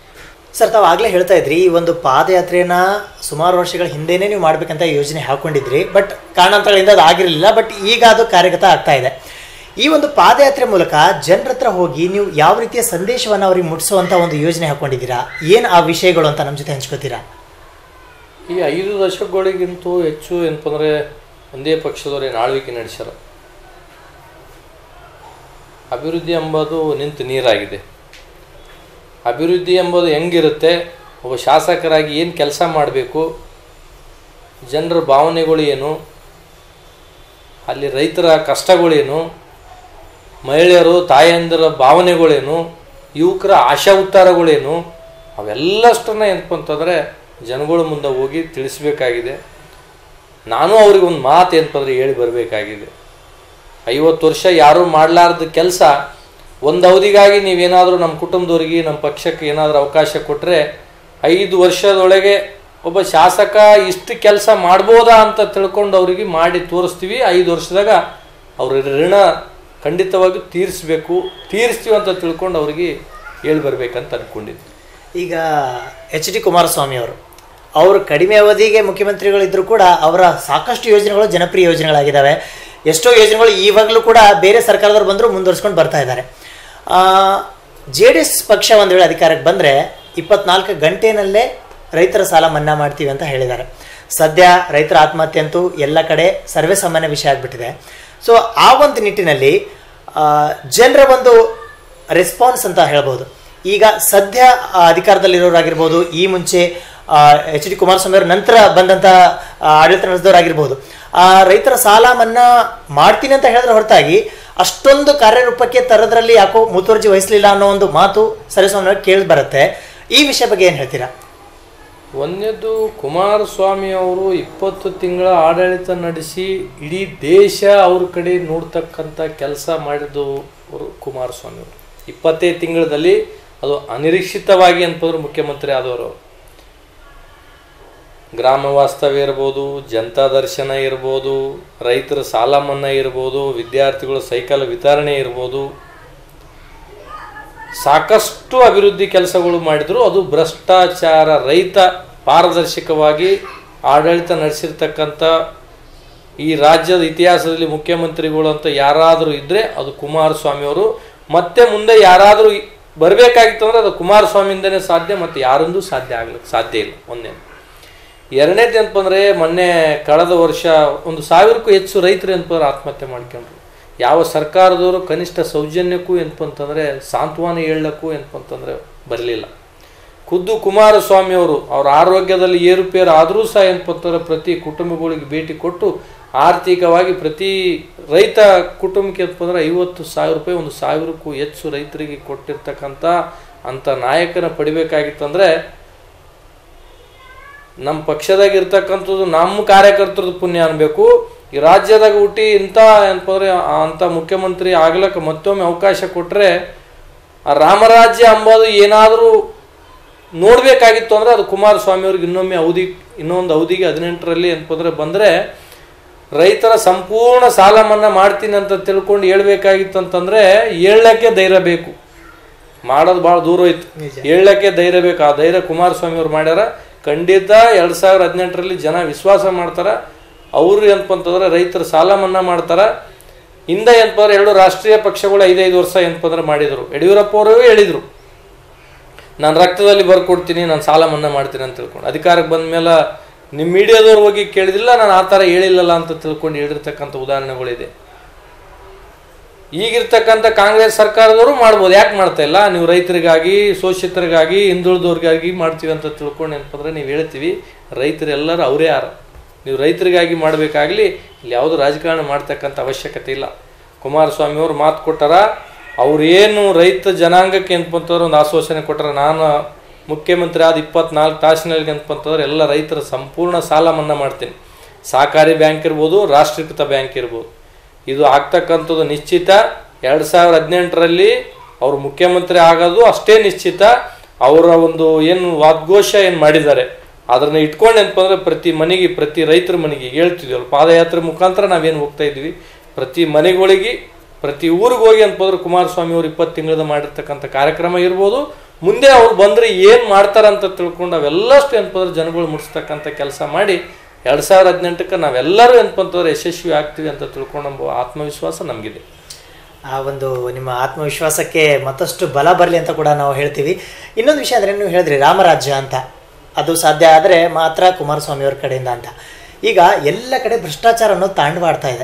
ಸರ್ ತಾವು ಆಗಲೇ ಹೇಳ್ತಾ ಇದ್ರಿ ಈ ಒಂದು ಪಾದಯಾತ್ರೆನ ಸುಮಾರು ವರ್ಷಗಳ ಹಿಂದೆನೇ ನೀವು ಮಾಡ್ಬೇಕಂತ ಯೋಜನೆ ಹಾಕೊಂಡಿದ್ರಿ ಬಟ್ ಕಾರಣಾಂತರಗಳಿಂದ ಅದು ಆಗಿರಲಿಲ್ಲ ಬಟ್ ಈಗ ಅದು ಕಾರ್ಯಗತ ಆಗ್ತಾ ಇದೆ ಈ ಒಂದು ಪಾದಯಾತ್ರೆ ಮೂಲಕ ಜನರ ಹತ್ರ ಹೋಗಿ ನೀವು ಯಾವ ರೀತಿಯ ಸಂದೇಶವನ್ನು ಅವ್ರಿಗೆ ಮುಟ್ಟಿಸುವಂಥ ಒಂದು ಯೋಜನೆ ಹಾಕೊಂಡಿದ್ದೀರಾ ಏನು ಆ ವಿಷಯಗಳು ಅಂತ ನಮ್ಮ ಜೊತೆ ಹಂಚ್ಕೋತೀರಾ ಈ ಐದು ದಶಕಗಳಿಗಿಂತೂ ಹೆಚ್ಚು ಏನಪ್ಪ ಅಂದರೆ ಒಂದೇ ಪಕ್ಷದವರೇ ಆಳ್ವಿಕೆ ನಡೆಸ್ಯಾರ ಅಭಿವೃದ್ಧಿ ಎಂಬುದು ನಿಂತು ನೀರಾಗಿದೆ ಅಭಿವೃದ್ಧಿ ಎಂಬುದು ಹೆಂಗಿರುತ್ತೆ ಒಬ್ಬ ಶಾಸಕರಾಗಿ ಏನು ಕೆಲಸ ಮಾಡಬೇಕು ಜನರ ಭಾವನೆಗಳು ಏನು ಅಲ್ಲಿ ರೈತರ ಕಷ್ಟಗಳೇನು ಮಹಿಳೆಯರು ತಾಯಂದಿರ ಭಾವನೆಗಳೇನು ಯುವಕರ ಆಶಾ ಉತ್ತಾರಗಳೇನು ಅವೆಲ್ಲಷ್ಟನ್ನ ಏನಪ್ಪ ಅಂತಂದರೆ ಜನಗಳ ಮುಂದೆ ಹೋಗಿ ತಿಳಿಸ್ಬೇಕಾಗಿದೆ ನಾನು ಅವ್ರಿಗೆ ಒಂದು ಮಾತು ಏನಪ್ಪ ಅಂದ್ರೆ ಹೇಳಿ ಬರಬೇಕಾಗಿದೆ ಐವತ್ತು ವರ್ಷ ಯಾರೂ ಮಾಡಲಾರ್ದ ಕೆಲಸ ಒಂದು ಅವಧಿಗಾಗಿ ನೀವೇನಾದರೂ ನಮ್ಮ ಕುಟುಂಬದವ್ರಿಗೆ ನಮ್ಮ ಪಕ್ಷಕ್ಕೆ ಏನಾದರೂ ಅವಕಾಶ ಕೊಟ್ಟರೆ ಐದು ವರ್ಷದೊಳಗೆ ಒಬ್ಬ ಶಾಸಕ ಇಷ್ಟು ಕೆಲಸ ಮಾಡ್ಬೋದಾ ಅಂತ ತಿಳ್ಕೊಂಡು ಅವ್ರಿಗೆ ಮಾಡಿ ತೋರಿಸ್ತೀವಿ ಐದು ವರ್ಷದಾಗ ಅವ್ರ ಋಣ ಖಂಡಿತವಾಗಿ ತೀರಿಸ್ಬೇಕು ತೀರಿಸ್ತೀವಿ ಅಂತ ತಿಳ್ಕೊಂಡು ಅವ್ರಿಗೆ ಹೇಳಿ ಬರ್ಬೇಕಂತ ಅಂದ್ಕೊಂಡಿದ್ವಿ ಈಗ ಎಚ್ ಡಿ ಕುಮಾರಸ್ವಾಮಿ ಅವರು ಅವರು ಕಡಿಮೆ ಅವಧಿಗೆ ಮುಖ್ಯಮಂತ್ರಿಗಳಿದ್ದರೂ ಕೂಡ ಅವರ ಸಾಕಷ್ಟು ಯೋಜನೆಗಳು ಜನಪ್ರಿಯ ಯೋಜನೆಗಳಾಗಿದ್ದಾವೆ ಎಷ್ಟೋ ಯೋಜನೆಗಳು ಇವಾಗಲೂ ಕೂಡ ಬೇರೆ ಸರ್ಕಾರದವ್ರು ಬಂದರೂ ಮುಂದುವರ್ಸ್ಕೊಂಡು ಬರ್ತಾ ಇದ್ದಾರೆ ಜೆ ಡಿ ಎಸ್ ಪಕ್ಷ ಒಂದು ವೇಳೆ ಅಧಿಕಾರಕ್ಕೆ ಬಂದರೆ ಇಪ್ಪತ್ನಾಲ್ಕು ಗಂಟೆನಲ್ಲೇ ರೈತರ ಸಾಲ ಮನ್ನಾ ಮಾಡ್ತೀವಿ ಅಂತ ಹೇಳಿದ್ದಾರೆ ಸದ್ಯ ರೈತರ ಆತ್ಮಹತ್ಯೆ ಅಂತೂ ಎಲ್ಲ ಕಡೆ ಸರ್ವೇ ಸಾಮಾನ್ಯ ವಿಷಯ ಆಗಿಬಿಟ್ಟಿದೆ ಸೊ ಆ ಒಂದು ನಿಟ್ಟಿನಲ್ಲಿ ಜನರ ಒಂದು ರೆಸ್ಪಾನ್ಸ್ ಅಂತ ಹೇಳ್ಬೋದು ಈಗ ಸದ್ಯ ಆ, ಅಧಿಕಾರದಲ್ಲಿರೋರಾಗಿರ್ಬೋದು ಈ ಮುಂಚೆ ಎಚ್ ಡಿ ಕುಮಾರಸ್ವಾಮಿ ಅವರ ನಂತರ ಬಂದಂಥ ಆ, ಆಡಳಿತ ನಡೆಸಿದವರಾಗಿರ್ಬೋದು ಆ ರೈತರ ಸಾಲ ಮನ್ನಾ ಮಾಡ್ತೀನಿ ಅಂತ ಹೇಳಿದ್ರೆ ಹೊರತಾಗಿ ಅಷ್ಟೊಂದು ಕಾರ್ಯರೂಪಕ್ಕೆ ತರೋದ್ರಲ್ಲಿ ಯಾಕೋ ಮುತುವರ್ಜಿ ವಹಿಸಲಿಲ್ಲ ಅನ್ನೋ ಒಂದು ಮಾತು ಸರಿಸ್ವಾಮಿ ಕೇಳಿ ಬರುತ್ತೆ ಈ ವಿಷಯ ಬಗ್ಗೆ ಏನು ಹೇಳ್ತೀರಾ ಒಂದನೇದು ಕುಮಾರಸ್ವಾಮಿ ಅವರು ಇಪ್ಪತ್ತು ತಿಂಗಳ ಆಡಳಿತ ನಡೆಸಿ ಇಡೀ ದೇಶ ಅವ್ರ ಕಡೆ ನೋಡ್ತಕ್ಕಂಥ ಕೆಲಸ ಮಾಡಿದ್ದು ಅವರು ಕುಮಾರಸ್ವಾಮಿ ಅವರು ಇಪ್ಪತ್ತೈದು ತಿಂಗಳಲ್ಲಿ ಅದು ಅನಿರೀಕ್ಷಿತವಾಗಿ ಅಂತಂದ್ರೆ ಮುಖ್ಯಮಂತ್ರಿ ಆದವರು ಅವರು. ಗ್ರಾಮ ವಾಸ್ತವ್ಯ ಇರ್ಬೋದು ಜನತಾ ದರ್ಶನ ಇರ್ಬೋದು ರೈತರ ಸಾಲ ಮನ್ನಾ ಇರ್ಬೋದು ವಿದ್ಯಾರ್ಥಿಗಳು ಸೈಕಲ್ ವಿತರಣೆ ಇರ್ಬೋದು ಸಾಕಷ್ಟು ಅಭಿವೃದ್ಧಿ ಕೆಲಸಗಳು ಮಾಡಿದ್ರು ಅದು ಭ್ರಷ್ಟಾಚಾರ ರಹಿತ ಪಾರದರ್ಶಕವಾಗಿ ಆಡಳಿತ ನಡೆಸಿರ್ತಕ್ಕಂಥ ಈ ರಾಜ್ಯದ ಇತಿಹಾಸದಲ್ಲಿ ಮುಖ್ಯಮಂತ್ರಿಗಳು ಅಂತ ಯಾರಾದರೂ ಇದ್ದರೆ ಅದು ಕುಮಾರಸ್ವಾಮಿ ಅವರು ಮತ್ತೆ ಮುಂದೆ ಯಾರಾದರೂ ಬರಬೇಕಾಗಿತ್ತು ಅಂದರೆ ಅದು ಕುಮಾರಸ್ವಾಮಿಯಿಂದನೇ ಸಾಧ್ಯ ಮತ್ತು ಯಾರಿಂದೂ ಸಾಧ್ಯ ಆಗ್ಲಿಕ್ಕೆ ಸಾಧ್ಯ ಇಲ್ಲ ಒಂದೇ ಎರಡನೇದು ಏನಪ್ಪ ಅಂದರೆ ಮೊನ್ನೆ ಕಳೆದ ವರ್ಷ ಒಂದು ಸಾವಿರಕ್ಕೂ ಹೆಚ್ಚು ರೈತರು ಏನಪ್ಪ ಅಂದ್ರೆ ಆತ್ಮಹತ್ಯೆ ಮಾಡ್ಕೊಂಡ್ರು ಯಾವ ಸರ್ಕಾರದವರು ಕನಿಷ್ಠ ಸೌಜನ್ಯಕ್ಕೂ ಏನಪ್ಪ ಅಂತಂದರೆ ಸಾಂತ್ವನ ಹೇಳಕ್ಕೂ ಏನಪ್ಪ ಅಂತಂದರೆ ಬರಲಿಲ್ಲ ಖುದ್ದು ಕುಮಾರಸ್ವಾಮಿ ಅವರು ಅವ್ರ ಆರೋಗ್ಯದಲ್ಲಿ ಏರುಪೇರು ಆದರೂ ಸಹ ಏನಪ್ಪ ಅಂತಂದ್ರೆ ಪ್ರತಿ ಕುಟುಂಬಗಳಿಗೆ ಭೇಟಿ ಕೊಟ್ಟು ಆರ್ಥಿಕವಾಗಿ ಪ್ರತಿ ರೈತ ಕುಟುಂಬಕ್ಕೆ ಏನಪ್ಪ ಅಂದ್ರೆ ಐವತ್ತು ಸಾವಿರ ರೂಪಾಯಿ ಒಂದು ಸಾವಿರಕ್ಕೂ ಹೆಚ್ಚು ರೈತರಿಗೆ ಕೊಟ್ಟಿರ್ತಕ್ಕಂಥ ಅಂಥ ನಾಯಕನ ಪಡಿಬೇಕಾಗಿತ್ತಂದ್ರೆ ನಮ್ಮ ಪಕ್ಷದಾಗ ಇರ್ತಕ್ಕಂಥದ್ದು ನಮ್ಮ ಕಾರ್ಯಕರ್ತರದ್ದು ಪುಣ್ಯ ಅನ್ಬೇಕು ಈ ರಾಜ್ಯದಾಗ ಹುಟ್ಟಿ ಇಂಥ ಏನಪ್ಪ ಅಂದ್ರೆ ಅಂಥ ಮುಖ್ಯಮಂತ್ರಿ ಆಗ್ಲಕ್ಕೆ ಮತ್ತೊಮ್ಮೆ ಅವಕಾಶ ಕೊಟ್ಟರೆ ಆ ರಾಮರಾಜ್ಯ ಅಂಬೋದು ಏನಾದರೂ ನೋಡಬೇಕಾಗಿತ್ತು ಅಂದರೆ ಅದು ಕುಮಾರಸ್ವಾಮಿ ಅವ್ರಿಗೆ ಇನ್ನೊಮ್ಮೆ ಅವಧಿ ಇನ್ನೊಂದು ಅವಧಿಗೆ ಹದಿನೆಂಟರಲ್ಲಿ ಏನಪ್ಪ ಅಂದ್ರೆ ಬಂದರೆ ರೈತರ ಸಂಪೂರ್ಣ ಸಾಲ ಮನ್ನಾ ಮಾಡ್ತೀನಿ ಅಂತ ತಿಳ್ಕೊಂಡು ಹೇಳ್ಬೇಕಾಗಿತ್ತು ಅಂತಂದರೆ ಹೇಳಕ್ಕೆ ಧೈರ್ಯ ಬೇಕು ಮಾಡೋದು ಭಾಳ ದೂರ ಹೋಯ್ತು ಹೇಳಕ್ಕೆ ಧೈರ್ಯ ಬೇಕು ಆ ಧೈರ್ಯ ಕುಮಾರಸ್ವಾಮಿ ಅವ್ರು ಮಾಡ್ಯಾರ ಖಂಡಿತ ಎರಡು ಸಾವಿರದ ಹದಿನೆಂಟರಲ್ಲಿ ಜನ ವಿಶ್ವಾಸ ಮಾಡ್ತಾರ ಅವರು ಏನಪ್ಪ ಅಂತಂದ್ರೆ ರೈತರ ಸಾಲ ಮನ್ನಾ ಮಾಡ್ತಾರ ಹಿಂದೆ ಏನಪ್ಪ ಅಂದ್ರೆ ಎರಡು ರಾಷ್ಟ್ರೀಯ ಪಕ್ಷಗಳು ಐದೈದು ವರ್ಷ ಏನಪ್ಪ ಅಂದ್ರೆ ಮಾಡಿದರು ಯಡಿಯೂರಪ್ಪ ಅವರು ಹೇಳಿದರು ನಾನು ರಕ್ತದಲ್ಲಿ ಬರ್ಕೊಡ್ತೀನಿ ನಾನು ಸಾಲ ಮನ್ನಾ ಮಾಡ್ತೀನಿ ಅಂತ ತಿಳ್ಕೊಂಡು ಅಧಿಕಾರಕ್ಕೆ ಬಂದ ಮೇಲೆ ನಿಮ್ಮ ಮೀಡಿಯಾದವ್ರು ಹೋಗಿ ಕೇಳಿದಿಲ್ಲ ನಾನು ಆ ಥರ ಹೇಳಿಲ್ಲಲ್ಲ ಅಂತ ತಿಳ್ಕೊಂಡು ಹೇಳಿರ್ತಕ್ಕಂಥ ಉದಾಹರಣೆಗಳಿದೆ ಈಗಿರ್ತಕ್ಕಂಥ ಕಾಂಗ್ರೆಸ್ ಸರ್ಕಾರದವರು ಮಾಡ್ಬೋದು ಯಾಕೆ ಮಾಡ್ತಾ ಇಲ್ಲ ನೀವು ರೈತರಿಗಾಗಿ ಶೋಷಿತರಿಗಾಗಿ ಹಿಂದುಳಿದವ್ರಿಗಾಗಿ ಮಾಡ್ತೀವಿ ಅಂತ ತಿಳ್ಕೊಂಡು ಏನಪ್ಪಂದ್ರೆ ನೀವು ಹೇಳ್ತೀವಿ ರೈತರೆಲ್ಲರೂ ಅವರೇ ಯಾರು ನೀವು ರೈತರಿಗಾಗಿ ಮಾಡಬೇಕಾಗ್ಲಿ ಇಲ್ಲಿ ಯಾವುದು ರಾಜಕಾರಣ ಮಾಡ್ತಕ್ಕಂಥ ಅವಶ್ಯಕತೆ ಇಲ್ಲ ಕುಮಾರಸ್ವಾಮಿ ಅವರು ಮಾತು ಕೊಟ್ಟಾರ ಅವ್ರು ಏನು ರೈತ ಜನಾಂಗಕ್ಕೆ ಅಂತಂತಂದ್ರೆ ಒಂದು ಆಶ್ವಾಸನೆ ಕೊಟ್ಟಾರ ನಾನು ಮುಖ್ಯಮಂತ್ರಿ ಆದ ಇಪ್ಪತ್ನಾಲ್ಕು ತಾಸಿನಲ್ಲಿ ಅಂತಂತಂದ್ರೆ ಎಲ್ಲ ರೈತರ ಸಂಪೂರ್ಣ ಸಾಲ ಮನ್ನಾ ಮಾಡ್ತೀನಿ ಸಹಕಾರಿ ಬ್ಯಾಂಕ್ ಇರ್ಬೋದು ರಾಷ್ಟ್ರೀಕೃತ ಬ್ಯಾಂಕ್ ಇರ್ಬೋದು ಇದು ಆಗ್ತಕ್ಕಂಥದ್ದು ನಿಶ್ಚಿತ ಎರಡು ಸಾವಿರದ ಹದಿನೆಂಟರಲ್ಲಿ ಅವರು ಮುಖ್ಯಮಂತ್ರಿ ಆಗೋದು ಅಷ್ಟೇ ನಿಶ್ಚಿತ ಅವರ ಒಂದು ಏನು ವಾದ್ಘೋಷ ಏನು ಮಾಡಿದ್ದಾರೆ ಅದನ್ನ ಇಟ್ಕೊಂಡು ಏನಪ್ಪ ಅಂದ್ರೆ ಪ್ರತಿ ಮನೆಗೆ ಪ್ರತಿ ರೈತರ ಮನೆಗೆ ಹೇಳ್ತಿದ್ವಲ್ಲ ಪಾದಯಾತ್ರೆ ಮುಖಾಂತರ ನಾವೇನು ಹೋಗ್ತಾ ಇದ್ವಿ ಪ್ರತಿ ಮನೆಗಳಿಗೆ ಪ್ರತಿ ಊರಿಗೆ ಹೋಗಿ ಅಂತಂದ್ರೆ ಕುಮಾರಸ್ವಾಮಿ ಅವರು ಇಪ್ಪತ್ತು ತಿಂಗಳದ ಮಾಡಿರ್ತಕ್ಕಂಥ ಕಾರ್ಯಕ್ರಮ ಇರ್ಬೋದು ಮುಂದೆ ಅವ್ರು ಬಂದರೆ ಏನು ಮಾಡ್ತಾರಂತ ತಿಳ್ಕೊಂಡು ಅವೆಲ್ಲಷ್ಟು ಏನಪ್ಪ ಅಂದ್ರೆ ಜನಗಳು ಮುಟ್ಸ್ತಕ್ಕಂಥ ಕೆಲಸ ಮಾಡಿ ಎರಡು ಸಾವಿರದ ಹದಿನೆಂಟಕ್ಕೆ ನಾವೆಲ್ಲರೂ ಏನಪ್ಪ ಅಂತಂದ್ರೆ ಯಶಸ್ವಿ ಆಗ್ತೀವಿ ಅಂತ ತಿಳ್ಕೊಂಡು ನಮ್ಮ ಆತ್ಮವಿಶ್ವಾಸ ನಮಗಿದೆ ಆ ಒಂದು ನಿಮ್ಮ ಆತ್ಮವಿಶ್ವಾಸಕ್ಕೆ ಮತ್ತಷ್ಟು ಬಲ ಬರಲಿ ಅಂತ ಕೂಡ ನಾವು ಹೇಳ್ತೀವಿ ಇನ್ನೊಂದು ವಿಷಯ ಅಂದರೆ ನೀವು ಹೇಳಿದ್ರಿ ರಾಮರಾಜ್ಯ ಅಂತ ಅದು ಸಾಧ್ಯ ಆದರೆ ಮಾತ್ರ ಕುಮಾರಸ್ವಾಮಿ ಅವ್ರ ಕಡೆಯಿಂದ ಅಂತ ಈಗ ಎಲ್ಲ ಕಡೆ ಭ್ರಷ್ಟಾಚಾರ ಅನ್ನೋದು ತಾಂಡವಾಡ್ತಾ ಇದೆ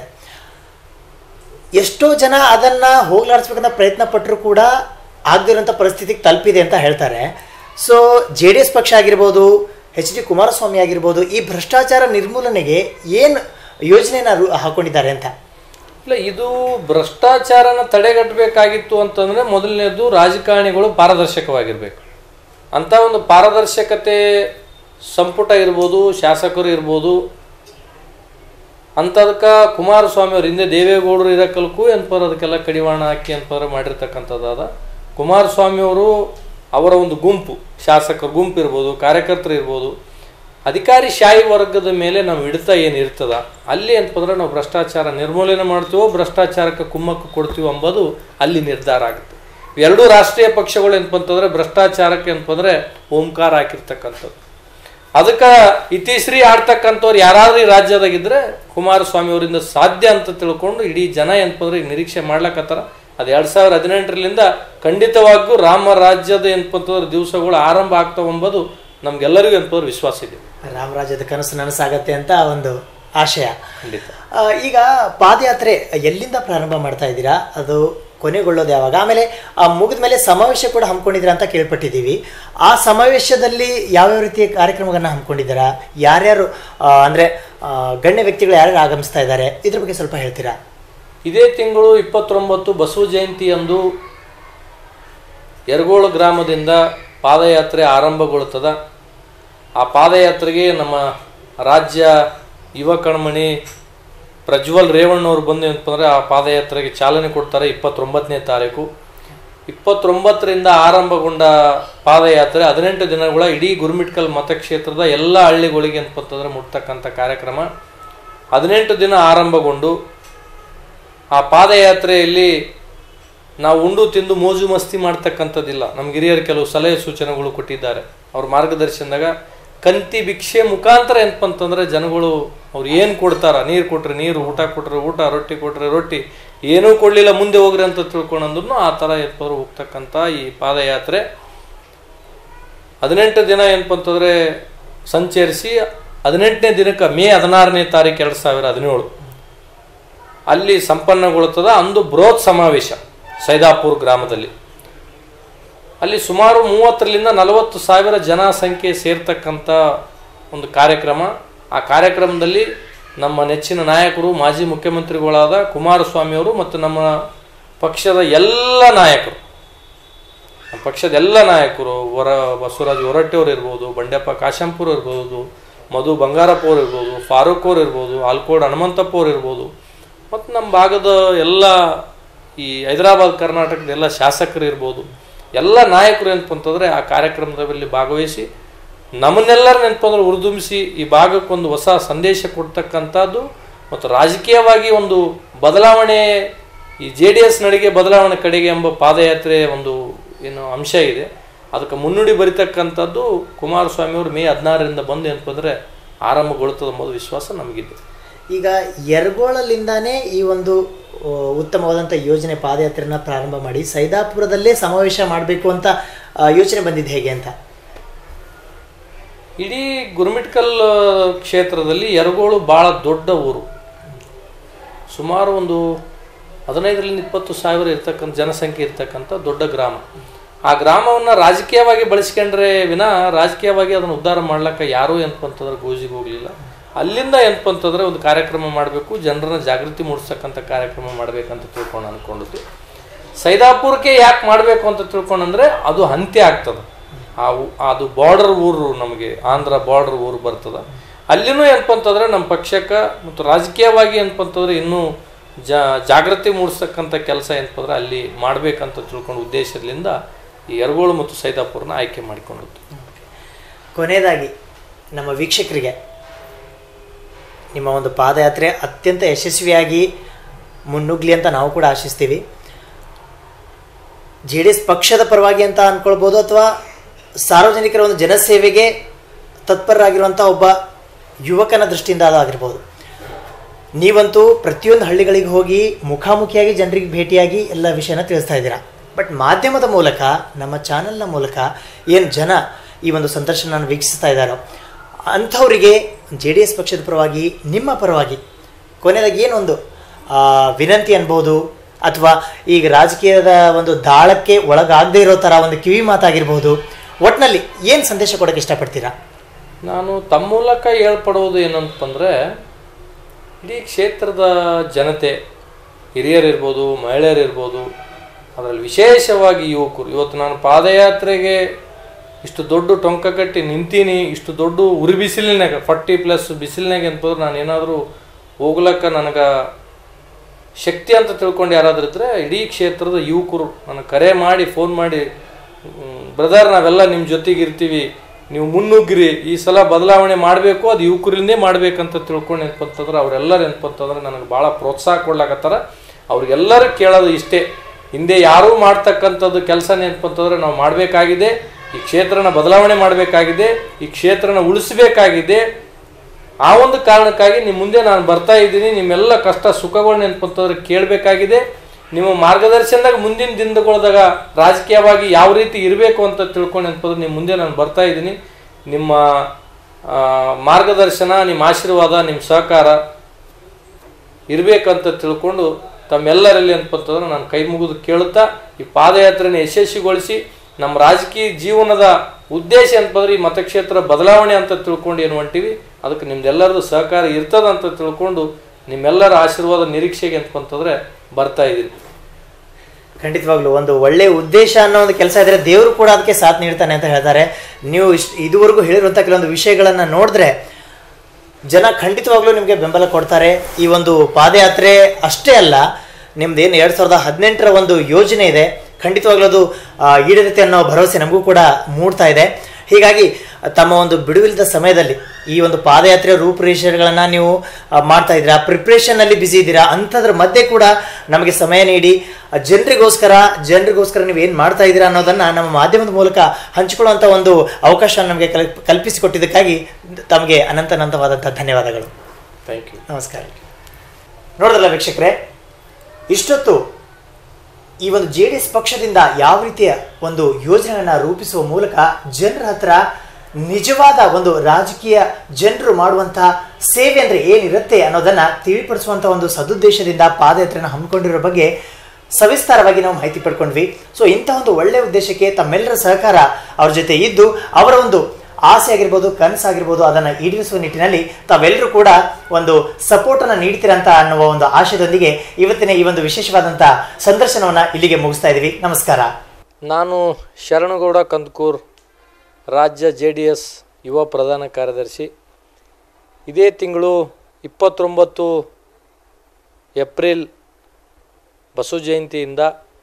ಎಷ್ಟೋ ಜನ ಅದನ್ನು ಹೋಗ್ಲಾಡಿಸ್ಬೇಕಂತ ಪ್ರಯತ್ನ ಪಟ್ಟರು ಕೂಡ ಆಗದಿರೋಂಥ ಪರಿಸ್ಥಿತಿಗೆ ತಲುಪಿದೆ ಅಂತ ಹೇಳ್ತಾರೆ ಸೊ ಜೆ ಡಿ ಎಸ್ ಪಕ್ಷ ಆಗಿರ್ಬೋದು ಎಚ್ ಡಿ ಕುಮಾರಸ್ವಾಮಿ ಆಗಿರ್ಬೋದು ಈ ಭ್ರಷ್ಟಾಚಾರ ನಿರ್ಮೂಲನೆಗೆ ಏನು ಯೋಜನೆನ ರು- ಹಾಕೊಂಡಿದ್ದಾರೆ ಅಂತ ಇಲ್ಲ ಇದು ಭ್ರಷ್ಟಾಚಾರನ ತಡೆಗಟ್ಟಬೇಕಾಗಿತ್ತು ಅಂತಂದ್ರೆ ಮೊದಲನೇದು ರಾಜಕಾರಣಿಗಳು ಪಾರದರ್ಶಕವಾಗಿರ್ಬೇಕು ಅಂತ ಒಂದು ಪಾರದರ್ಶಕತೆ ಸಂಪುಟ ಇರ್ಬೋದು ಶಾಸಕರು ಇರ್ಬೋದು ಅಂಥದಕ್ಕೆ ಕುಮಾರಸ್ವಾಮಿ ಅವ್ರ ಹಿಂದೆ ದೇವೇಗೌಡರು ಇರಕ್ಕಲ್ಕು ಏನಪ್ಪ ಅದಕ್ಕೆಲ್ಲ ಕಡಿವಾಣ ಹಾಕಿ ಏನಪ್ಪ ಮಾಡಿರ್ತಕ್ಕಂಥದ್ದಾದ ಕುಮಾರಸ್ವಾಮಿ ಅವರು ಅವರ ಒಂದು ಗುಂಪು ಶಾಸಕರ ಗುಂಪು ಇರ್ಬೋದು ಕಾರ್ಯಕರ್ತರು ಇರ್ಬೋದು ಅಧಿಕಾರಿ ಶಾಹಿ ವರ್ಗದ ಮೇಲೆ ನಾವು ಹಿಡಿತ ಏನು ಇರ್ತದ ಅಲ್ಲಿ ಏನಪ್ಪ ಅಂದ್ರೆ ನಾವು ಭ್ರಷ್ಟಾಚಾರ ನಿರ್ಮೂಲನೆ ಮಾಡ್ತೀವೋ ಭ್ರಷ್ಟಾಚಾರಕ್ಕೆ ಕುಮ್ಮಕ್ಕು ಕೊಡ್ತೀವೋ ಎಂಬುದು ಅಲ್ಲಿ ನಿರ್ಧಾರ ಆಗುತ್ತೆ ಎರಡೂ ರಾಷ್ಟ್ರೀಯ ಪಕ್ಷಗಳು ಏನಪ್ಪ ಅಂತಂದ್ರೆ ಭ್ರಷ್ಟಾಚಾರಕ್ಕೆ ಏನಪ್ಪ ಅಂದ್ರೆ ಓಂಕಾರ ಹಾಕಿರ್ತಕ್ಕಂಥದ್ದು ಅದಕ್ಕೆ ಇತಿಶ್ರೀ ಆಡ್ತಕ್ಕಂಥವ್ರು ಯಾರಾದ್ರೂ ಈ ರಾಜ್ಯದಾಗಿದ್ರೆ ಕುಮಾರಸ್ವಾಮಿ ಅವರಿಂದ ಸಾಧ್ಯ ಅಂತ ತಿಳ್ಕೊಂಡು ಇಡೀ ಜನ ಏನಪ್ಪ ಅಂದ್ರೆ ಈಗ ನಿರೀಕ್ಷೆ ಮಾಡ್ಲಕತ್ತಾರ ಅದು ಎರಡ್ ಸಾವಿರದ ಹದಿನೆಂಟರಿಂದ ಖಂಡಿತವಾಗಿಯೂ ರಾಮ ರಾಜ್ಯದ ಏನಪ್ಪ ಅಂತಂದ್ರೆ ದಿವಸಗಳು ಆರಂಭ ಆಗ್ತಾವ ಎಂಬುದು ನಮ್ಗೆಲ್ಲರಿಗೂ ಏನಪ್ಪ ಅಂದ್ರೆ ವಿಶ್ವಾಸ ಇದೆ ರಾಮರಾಜ್ಯದ ಕನಸು ನನಸಾಗತ್ತೆ ಅಂತ ಒಂದು ಆಶಯ ಖಂಡಿತ ಆ, ಈಗ ಪಾದಯಾತ್ರೆ ಎಲ್ಲಿಂದ ಪ್ರಾರಂಭ ಮಾಡ್ತಾ ಇದ್ದೀರಾ ಅದು ಕೊನೆಗೊಳ್ಳೋದು ಯಾವಾಗ ಆಮೇಲೆ ಆ ಮುಗಿದ ಮೇಲೆ ಸಮಾವೇಶ ಕೂಡ ಹಮ್ಮಿಕೊಂಡಿದ್ದೀರಾ ಅಂತ ಕೇಳ್ಪಟ್ಟಿದ್ದೀವಿ ಆ ಸಮಾವೇಶದಲ್ಲಿ ಯಾವ್ಯಾವ ರೀತಿಯ ಕಾರ್ಯಕ್ರಮಗಳನ್ನ ಹಮ್ಮಿಕೊಂಡಿದ್ದೀರಾ ಯಾರ್ಯಾರು ಆ, ಅಂದ್ರೆ ಆ, ಗಣ್ಯ ವ್ಯಕ್ತಿಗಳು ಯಾರ್ಯಾರು ಆಗಮಿಸ್ತಾ ಇದ್ದಾರೆ ಇದ್ರ ಬಗ್ಗೆ ಸ್ವಲ್ಪ ಹೇಳ್ತೀರಾ ಇದೇ ತಿಂಗಳು ಇಪ್ಪತ್ತೊಂಬತ್ತು ಬಸವ ಜಯಂತಿಯಂದು ಯರಗೋಳು ಗ್ರಾಮದಿಂದ ಪಾದಯಾತ್ರೆ ಆರಂಭಗೊಳ್ಳುತ್ತದೆ ಆ ಪಾದಯಾತ್ರೆಗೆ ನಮ್ಮ ರಾಜ್ಯ ಯುವ ಕಣ್ಮಣಿ ಪ್ರಜ್ವಲ್ ರೇವಣ್ಣವ್ರು ಬಂದು ಏನಪ್ಪ ಅಂದರೆ ಆ ಪಾದಯಾತ್ರೆಗೆ ಚಾಲನೆ ಕೊಡ್ತಾರೆ ಇಪ್ಪತ್ತೊಂಬತ್ತನೇ ತಾರೀಕು ಇಪ್ಪತ್ತೊಂಬತ್ತರಿಂದ ಆರಂಭಗೊಂಡ ಪಾದಯಾತ್ರೆ ಹದಿನೆಂಟು ದಿನಗಳ ಇಡೀ ಗುರುಮಿಟ್ಕಲ್ ಮತಕ್ಷೇತ್ರದ ಎಲ್ಲ ಹಳ್ಳಿಗಳಿಗೆ ಏನಪ್ಪ ಅಂತಂದ್ರೆ ಮುಟ್ತಕ್ಕಂಥ ಕಾರ್ಯಕ್ರಮ ಹದಿನೆಂಟು ದಿನ ಆರಂಭಗೊಂಡು ಆ ಪಾದಯಾತ್ರೆಯಲ್ಲಿ ನಾವು ಉಂಡು ತಿಂದು ಮೋಜು ಮಸ್ತಿ ಮಾಡ್ತಕ್ಕಂಥದ್ದಿಲ್ಲ ನಮ್ಮ ಹಿರಿಯರು ಕೆಲವು ಸಲಹೆ ಸೂಚನೆಗಳು ಕೊಟ್ಟಿದ್ದಾರೆ ಅವ್ರ ಮಾರ್ಗದರ್ಶನದಾಗ ಕಂತಿ ಭಿಕ್ಷೆ ಮುಖಾಂತರ ಏನಪ್ಪ ಅಂತಂದ್ರೆ ಜನಗಳು ಅವ್ರು ಏನು ಕೊಡ್ತಾರ ನೀರು ಕೊಟ್ರೆ ನೀರು ಊಟ ಕೊಟ್ರೆ ಊಟ ರೊಟ್ಟಿ ಕೊಟ್ರೆ ರೊಟ್ಟಿ ಏನೂ ಕೊಡಲಿಲ್ಲ ಮುಂದೆ ಹೋಗ್ರಿ ಅಂತ ತಿಳ್ಕೊಂಡ್ರು ಆ ಥರ ಏನಪ್ಪ ಅಂದ್ರೆ ಹೋಗ್ತಕ್ಕಂಥ ಈ ಪಾದಯಾತ್ರೆ ಹದಿನೆಂಟು ದಿನ ಏನಪ್ಪ ಅಂತಂದ್ರೆ ಸಂಚರಿಸಿ ಹದಿನೆಂಟನೇ ದಿನಕ್ಕೆ ಮೇ ಹದಿನಾರನೇ ತಾರೀಕು ಎರಡು ಸಾವಿರ ಹದಿನೇಳು ಅಲ್ಲಿ ಸಂಪನ್ನಗೊಳ್ಳುತ್ತದೆ ಅಂದು ಬೃಹತ್ ಸಮಾವೇಶ ಸೈದಾಪುರ್ ಗ್ರಾಮದಲ್ಲಿ ಅಲ್ಲಿ ಸುಮಾರು ಮೂವತ್ತರಿಂದ ನಲವತ್ತು ಸಾವಿರ ಜನ ಸಂಖ್ಯೆ ಸೇರ್ತಕ್ಕಂಥ ಒಂದು ಕಾರ್ಯಕ್ರಮ ಆ ಕಾರ್ಯಕ್ರಮದಲ್ಲಿ ನಮ್ಮ ನೆಚ್ಚಿನ ನಾಯಕರು ಮಾಜಿ ಮುಖ್ಯಮಂತ್ರಿಗಳಾದ ಕುಮಾರಸ್ವಾಮಿಯವರು ಮತ್ತು ನಮ್ಮ ಪಕ್ಷದ ಎಲ್ಲ ನಾಯಕರು ನಮ್ಮ ಪಕ್ಷದ ಎಲ್ಲ ನಾಯಕರು ವರ ಬಸವರಾಜ್ ಹೊರಟ್ಟಿಯವ್ರು ಇರ್ಬೋದು ಬಂಡೆಪ್ಪ ಕಾಶಂಪುರ್ ಇರ್ಬೋದು ಮಧು ಬಂಗಾರಪ್ಪ ಅವ್ರು ಇರ್ಬೋದು ಫಾರೂಕ್ ಅವ್ರು ಇರ್ಬೋದು ಆಲ್ಕೋಡ್ ಹನುಮಂತಪ್ಪ ಅವ್ರು ಇರ್ಬೋದು ಮತ್ತು ನಮ್ಮ ಭಾಗದ ಎಲ್ಲ ಈ ಹೈದರಾಬಾದ್ ಕರ್ನಾಟಕದ ಎಲ್ಲ ಶಾಸಕರು ಇರ್ಬೋದು ಎಲ್ಲ ನಾಯಕರು ಏನಪ್ಪ ಅಂತಂದರೆ ಆ ಕಾರ್ಯಕ್ರಮದಲ್ಲಿ ಭಾಗವಹಿಸಿ ನಮ್ಮನ್ನೆಲ್ಲರೂ ನೆನಪಂದ್ರೆ ಉರಿದುಂಬಿಸಿ ಈ ಭಾಗಕ್ಕೊಂದು ಹೊಸ ಸಂದೇಶ ಕೊಡ್ತಕ್ಕಂಥದ್ದು ಮತ್ತು ರಾಜಕೀಯವಾಗಿ ಒಂದು ಬದಲಾವಣೆ ಈ ಜೆ ಡಿ ಎಸ್ ನಡಿಗೆ ಬದಲಾವಣೆ ಕಡೆಗೆ ಎಂಬ ಪಾದಯಾತ್ರೆ ಒಂದು ಏನು ಅಂಶ ಇದೆ ಅದಕ್ಕೆ ಮುನ್ನುಡಿ ಬರಿತಕ್ಕಂಥದ್ದು ಕುಮಾರಸ್ವಾಮಿ ಅವರು ಮೇ ಹದಿನಾರರಿಂದ ಬಂದು ಏನಪ್ಪ ಅಂದರೆ ಆರಂಭಗೊಳ್ತದೆ ಎಂಬುದು ವಿಶ್ವಾಸ ನಮಗಿದೆ ಈಗ ಯರಗೋಳಲ್ಲಿಂದಾನೇ ಈ ಒಂದು ಆ, ಉತ್ತಮವಾದಂಥ ಯೋಜನೆ ಪಾದಯಾತ್ರೆನ ಪ್ರಾರಂಭ ಮಾಡಿ ಸೈದಾಪುರದಲ್ಲೇ ಸಮಾವೇಶ ಮಾಡಬೇಕು ಅಂತ ಆ, ಯೋಚನೆ ಬಂದಿದ್ದು ಹೇಗೆ ಅಂತ ಇಡೀ ಗುರುಮಿಟ್ಕಲ್ ಕ್ಷೇತ್ರದಲ್ಲಿ ಯರಗೋಳು ಭಾಳ ದೊಡ್ಡ ಊರು ಸುಮಾರು ಒಂದು ಹದಿನೈದರಿಂದ ಇಪ್ಪತ್ತು ಸಾವಿರ ಇರ್ತಕ್ಕಂಥ ಜನಸಂಖ್ಯೆ ಇರ್ತಕ್ಕಂಥ ದೊಡ್ಡ ಗ್ರಾಮ ಆ ಗ್ರಾಮವನ್ನು ರಾಜಕೀಯವಾಗಿ ಬಳಸ್ಕೊಂಡ್ರೆ ವಿನ ರಾಜಕೀಯವಾಗಿ ಅದನ್ನು ಉದ್ಧಾರ ಮಾಡ್ಲಿಕ್ಕೆ ಯಾರೂ ಏನಪ್ಪ ಅಂತಂದ್ರೆ ಗೋಜಿಗೆ ಹೋಗಲಿಲ್ಲ ಅಲ್ಲಿಂದ ಏನಪ್ಪ ಅಂತಂದ್ರೆ ಒಂದು ಕಾರ್ಯಕ್ರಮ ಮಾಡಬೇಕು ಜನರನ್ನ ಜಾಗೃತಿ ಮೂಡಿಸ್ತಕ್ಕಂಥ ಕಾರ್ಯಕ್ರಮ ಮಾಡಬೇಕಂತ ತಿಳ್ಕೊಂಡು ಅನ್ಕೊಂಡಿದ್ವಿ ಸೈದಾಪುರಕ್ಕೆ ಯಾಕೆ ಮಾಡಬೇಕು ಅಂತ ತಿಳ್ಕೊಂಡಂದ್ರೆ ಅದು ಅಂತ್ಯ ಆಗ್ತದೆ ಆ ಊ- ಅದು ಬಾರ್ಡರ್ ಊರು ನಮಗೆ ಆಂಧ್ರ ಬಾರ್ಡರ್ ಊರು ಬರ್ತದೆ ಅಲ್ಲಿನೂ ಏನಪ್ಪ ಅಂತಂದ್ರೆ ನಮ್ಮ ಪಕ್ಷಕ್ಕೆ ಮತ್ತು ರಾಜಕೀಯವಾಗಿ ಏನಪ್ಪ ಅಂತಂದ್ರೆ ಇನ್ನೂ ಜಾ ಜಾಗೃತಿ ಮೂಡಿಸ್ತಕ್ಕಂಥ ಕೆಲಸ ಏನಪ್ಪ ಅಂದ್ರೆ ಅಲ್ಲಿ ಮಾಡಬೇಕಂತ ತಿಳ್ಕೊಂಡು ಉದ್ದೇಶದಿಂದ ಈ ಯರಗೋಳು ಮತ್ತು ಸೈದಾಪುರನ ಆಯ್ಕೆ ಮಾಡಿಕೊಂಡದ್ದು ಕೊನೆಯದಾಗಿ ನಮ್ಮ ವೀಕ್ಷಕರಿಗೆ ನಿಮ್ಮ ಒಂದು ಪಾದಯಾತ್ರೆ ಅತ್ಯಂತ ಯಶಸ್ವಿಯಾಗಿ ಮುನ್ನುಗ್ಲಿ ಅಂತ ನಾವು ಕೂಡ ಆಶಿಸ್ತೀವಿ ಜೆ ಡಿ ಎಸ್ ಪಕ್ಷದ ಪರವಾಗಿ ಅಂತ ಅನ್ಕೊಳ್ಬೋದು ಅಥವಾ ಸಾರ್ವಜನಿಕರ ಒಂದು ಜನಸೇವೆಗೆ ತತ್ಪರರಾಗಿರುವಂಥ ಒಬ್ಬ ಯುವಕನ ದೃಷ್ಟಿಯಿಂದ ಅದಾಗಿರ್ಬೋದು ನೀವಂತೂ ಪ್ರತಿಯೊಂದು ಹಳ್ಳಿಗಳಿಗೆ ಹೋಗಿ ಮುಖಾಮುಖಿಯಾಗಿ ಜನರಿಗೆ ಭೇಟಿಯಾಗಿ ಎಲ್ಲ ವಿಷಯನ ತಿಳಿಸ್ತಾ ಇದ್ದೀರಾ ಬಟ್ ಮಾಧ್ಯಮದ ಮೂಲಕ ನಮ್ಮ ಚಾನಲ್ನ ಮೂಲಕ ಏನು ಜನ ಈ ಒಂದು ಸಂದರ್ಶನ ವೀಕ್ಷಿಸ್ತಾ ಇದ್ದಾರೋ ಅಂಥವರಿಗೆ ಜೆ ಡಿ ಎಸ್ ಪಕ್ಷದ ಪರವಾಗಿ ನಿಮ್ಮ ಪರವಾಗಿ ಕೊನೆಯದಾಗಿ ಏನೊಂದು ಆ, ವಿನಂತಿ ಅನ್ಬೋದು ಅಥವಾ ಈಗ ರಾಜಕೀಯದ ಒಂದು ದಾಳಕ್ಕೆ ಒಳಗಾಗದೇ ಇರೋ ಥರ ಒಂದು ಕಿವಿ ಮಾತಾಗಿರ್ಬೋದು ಒಟ್ಟಿನಲ್ಲಿ ಏನು ಸಂದೇಶ ಕೊಡೋಕ್ಕೆ ಇಷ್ಟಪಡ್ತೀರಾ ನಾನು ತಮ್ಮ ಮೂಲಕ ಹೇಳ್ಪಡುವುದು ಏನಂತಂದರೆ ಇಡೀ ಕ್ಷೇತ್ರದ ಜನತೆ ಹಿರಿಯರಿರ್ಬೋದು ಮಹಿಳೆಯರಿರ್ಬೋದು ಅದರಲ್ಲಿ ವಿಶೇಷವಾಗಿ ಯುವಕರು ಇವತ್ತು ನಾನು ಪಾದಯಾತ್ರೆಗೆ ಇಷ್ಟು ದೊಡ್ಡ ಟೊಂಕ ಕಟ್ಟಿ ನಿಂತೀನಿ ಇಷ್ಟು ದೊಡ್ಡ ಉರಿ ಬಿಸಿಲಿನಾಗ ಫಾರ್ಟಿ ಪ್ಲಸ್ ಬಿಸಿಲಿನಾಗ ಅಂತಂದ್ರೆ ನಾನು ಏನಾದರೂ ಹೋಗ್ಲಕ್ಕ ನನಗೆ ಶಕ್ತಿ ಅಂತ ತಿಳ್ಕೊಂಡು ಯಾರಾದ್ರೂ ಇದ್ರೆ ಇಡೀ ಕ್ಷೇತ್ರದ ಯುವಕರು ನನಗೆ ಕರೆ ಮಾಡಿ ಫೋನ್ ಮಾಡಿ ಬ್ರದರ್ ನಾವೆಲ್ಲ ನಿಮ್ಮ ಜೊತೆಗೆ ಇರ್ತೀವಿ ನೀವು ಮುನ್ನುಗ್ಗಿರಿ ಈ ಸಲ ಬದಲಾವಣೆ ಮಾಡಬೇಕು ಅದು ಯುವಕರಿಂದೇ ಮಾಡ್ಬೇಕಂತ ತಿಳ್ಕೊಂಡು ಏನಪ್ಪಂತಂದ್ರೆ ಅವರೆಲ್ಲರೂ ಏನಪ್ಪಂತಂದ್ರೆ ನನಗೆ ಭಾಳ ಪ್ರೋತ್ಸಾಹ ಕೊಡ್ಲಾಕತ್ತಾರ ಅವ್ರಿಗೆಲ್ಲರೂ ಕೇಳೋದು ಇಷ್ಟೇ ಹಿಂದೆ ಯಾರೂ ಮಾಡ್ತಕ್ಕಂಥದ್ದು ಕೆಲಸ ಏನಪ್ಪಂತಂದ್ರೆ ನಾವು ಮಾಡಬೇಕಾಗಿದೆ ಈ ಕ್ಷೇತ್ರನ ಬದಲಾವಣೆ ಮಾಡಬೇಕಾಗಿದೆ ಈ ಕ್ಷೇತ್ರನ ಉಳಿಸಬೇಕಾಗಿದೆ ಆ ಒಂದು ಕಾರಣಕ್ಕಾಗಿ ನಿಮ್ಮ ಮುಂದೆ ನಾನು ಬರ್ತಾ ಇದ್ದೀನಿ ನಿಮ್ಮೆಲ್ಲ ಕಷ್ಟ ಸುಖಗಳನ್ನ ನೆನ್ಪಂತಂದ್ರೆ ಕೇಳಬೇಕಾಗಿದೆ ನಿಮ್ಮ ಮಾರ್ಗದರ್ಶನದಾಗ ಮುಂದಿನ ದಿನಗಳದಾಗ ರಾಜಕೀಯವಾಗಿ ಯಾವ ರೀತಿ ಇರಬೇಕು ಅಂತ ತಿಳ್ಕೊಂಡು ನೆನ್ಪಂದ್ರೆ ನಿಮ್ಮ ಮುಂದೆ ನಾನು ಬರ್ತಾ ಇದ್ದೀನಿ ನಿಮ್ಮ ಆ, ಮಾರ್ಗದರ್ಶನ ನಿಮ್ಮ ಆಶೀರ್ವಾದ ನಿಮ್ಮ ಸಹಕಾರ ಇರಬೇಕಂತ ತಿಳ್ಕೊಂಡು ತಮ್ಮೆಲ್ಲರಲ್ಲಿ ಅಂತಂತಂದ್ರೆ ನಾನು ಕೈ ಮುಗಿದು ಕೇಳುತ್ತಾ ಈ ಪಾದಯಾತ್ರೆನ ಯಶಸ್ವಿಗೊಳಿಸಿ ನಮ್ಮ ರಾಜಕೀಯ ಜೀವನದ ಉದ್ದೇಶ ಅಂತಂದ್ರೆ ಈ ಮತಕ್ಷೇತ್ರ ಬದಲಾವಣೆ ಅಂತ ತಿಳ್ಕೊಂಡು ಏನು ಹೊಂಟಿವಿ ಅದಕ್ಕೆ ನಿಮ್ದೆಲ್ಲರದು ಸಹಕಾರ ಇರ್ತದಂತ ತಿಳ್ಕೊಂಡು ನಿಮ್ಮೆಲ್ಲರ ಆಶೀರ್ವಾದ ನಿರೀಕ್ಷೆಗೆ ಅಂತಂತಂದ್ರೆ ಬರ್ತಾ ಇದ್ದೀನಿ ಖಂಡಿತವಾಗ್ಲೂ ಒಂದು ಒಳ್ಳೆ ಉದ್ದೇಶ ಅನ್ನೋ ಒಂದು ಕೆಲಸ ಇದ್ರೆ ದೇವರು ಕೂಡ ಅದಕ್ಕೆ ಸಾಥ್ ನೀಡ್ತಾನೆ ಅಂತ ಹೇಳ್ತಾರೆ ನೀವು ಇಷ್ಟು ಇದುವರೆಗೂ ಹೇಳಿರುವಂಥ ಕೆಲವೊಂದು ವಿಷಯಗಳನ್ನು ನೋಡಿದ್ರೆ ಜನ ಖಂಡಿತವಾಗ್ಲೂ ನಿಮಗೆ ಬೆಂಬಲ ಕೊಡ್ತಾರೆ ಈ ಒಂದು ಪಾದಯಾತ್ರೆ ಅಷ್ಟೇ ಅಲ್ಲ ನಿಮ್ದೇನು ಎರಡು ಸಾವಿರದ ಹದಿನೆಂಟರ ಒಂದು ಯೋಜನೆ ಇದೆ ಖಂಡಿತವಾಗ್ಲೂ ಅದು ಆ, ಈಡೇರುತ್ತೆ ಅನ್ನೋ ಭರವಸೆ ನಮಗೂ ಕೂಡ ಮೂಡ್ತಾ ಇದೆ ಹೀಗಾಗಿ ತಮ್ಮ ಒಂದು ಬಿಡುವಿಲ್ಲದ ಸಮಯದಲ್ಲಿ ಈ ಒಂದು ಪಾದಯಾತ್ರೆ ರೂಪುರೇಷೆಗಳನ್ನು ನೀವು ಆ, ಮಾಡ್ತಾ ಇದ್ದೀರಾ ಪ್ರಿಪ್ರೇಷನ್ನಲ್ಲಿ ಬ್ಯುಸಿ ಇದ್ದೀರಾ ಅಂಥದ್ರ ಮಧ್ಯೆ ಕೂಡ ನಮಗೆ ಸಮಯ ನೀಡಿ ಆ, ಜನರಿಗೋಸ್ಕರ ಜನರಿಗೋಸ್ಕರ ನೀವು ಏನು ಮಾಡ್ತಾ ಇದ್ದೀರಾ ಅನ್ನೋದನ್ನು ನಮ್ಮ ಮಾಧ್ಯಮದ ಮೂಲಕ ಹಂಚಿಕೊಳ್ಳುವಂಥ ಒಂದು ಅವಕಾಶ ನಮಗೆ ಕಲ್ ಕಲ್ಪಿಸಿಕೊಟ್ಟಿದ್ದಕ್ಕಾಗಿ ತಮಗೆ ಅನಂತ ಅನಂತವಾದಂಥ ಧನ್ಯವಾದಗಳು ಥ್ಯಾಂಕ್ ಯು ನಮಸ್ಕಾರ ನೋಡಿದ್ರಲ್ಲ ವೀಕ್ಷಕರೇ ಇಷ್ಟೊತ್ತು ಈ ಒಂದು ಜೆ ಡಿ ಎಸ್ ಪಕ್ಷದಿಂದ ಯಾವ ರೀತಿಯ ಒಂದು ಯೋಜನೆಯನ್ನು ರೂಪಿಸುವ ಮೂಲಕ ಜನರ ಹತ್ರ ನಿಜವಾದ ಒಂದು ರಾಜಕೀಯ ಜನರು ಮಾಡುವಂತಹ ಸೇವೆ ಅಂದರೆ ಏನಿರುತ್ತೆ ಅನ್ನೋದನ್ನ ತಿಳಿಪಡಿಸುವಂಥ ಒಂದು ಸದುದ್ದೇಶದಿಂದ ಪಾದಯಾತ್ರೆನ ಹಮ್ಮಿಕೊಂಡಿರೋ ಬಗ್ಗೆ ಸವಿಸ್ತಾರವಾಗಿ ನಾವು ಮಾಹಿತಿ ಪಡ್ಕೊಂಡ್ವಿ ಸೊ ಇಂಥ ಒಂದು ಒಳ್ಳೆಯ ಉದ್ದೇಶಕ್ಕೆ ತಮ್ಮೆಲ್ಲರ ಸಹಕಾರ ಅವ್ರ ಜೊತೆ ಇದ್ದು ಅವರ ಒಂದು ಆಸೆ ಆಗಿರ್ಬೋದು ಕನಸಾಗಿರ್ಬೋದು ಅದನ್ನು ಈಡೇರಿಸುವ ನಿಟ್ಟಿನಲ್ಲಿ ತಾವೆಲ್ಲರೂ ಕೂಡ ಒಂದು ಸಪೋರ್ಟನ್ನು ನೀಡ್ತೀರಂತ ಅನ್ನುವ ಒಂದು ಆಶಯದೊಂದಿಗೆ ಇವತ್ತಿನ ಈ ಒಂದು ವಿಶೇಷವಾದಂಥ ಸಂದರ್ಶನವನ್ನು ಇಲ್ಲಿಗೆ ಮುಗಿಸ್ತಾ ಇದ್ದೀವಿ ನಮಸ್ಕಾರ ನಾನು ಶರಣಗೌಡ ಕಂದಕೂರ್ ರಾಜ್ಯ ಜೆ ಡಿ ಎಸ್ ಯುವ ಪ್ರಧಾನ ಕಾರ್ಯದರ್ಶಿ ಇದೇ ತಿಂಗಳು ಇಪ್ಪತ್ತೊಂಬತ್ತು ಏಪ್ರಿಲ್ ಬಸವ ಜಯಂತಿಯಿಂದ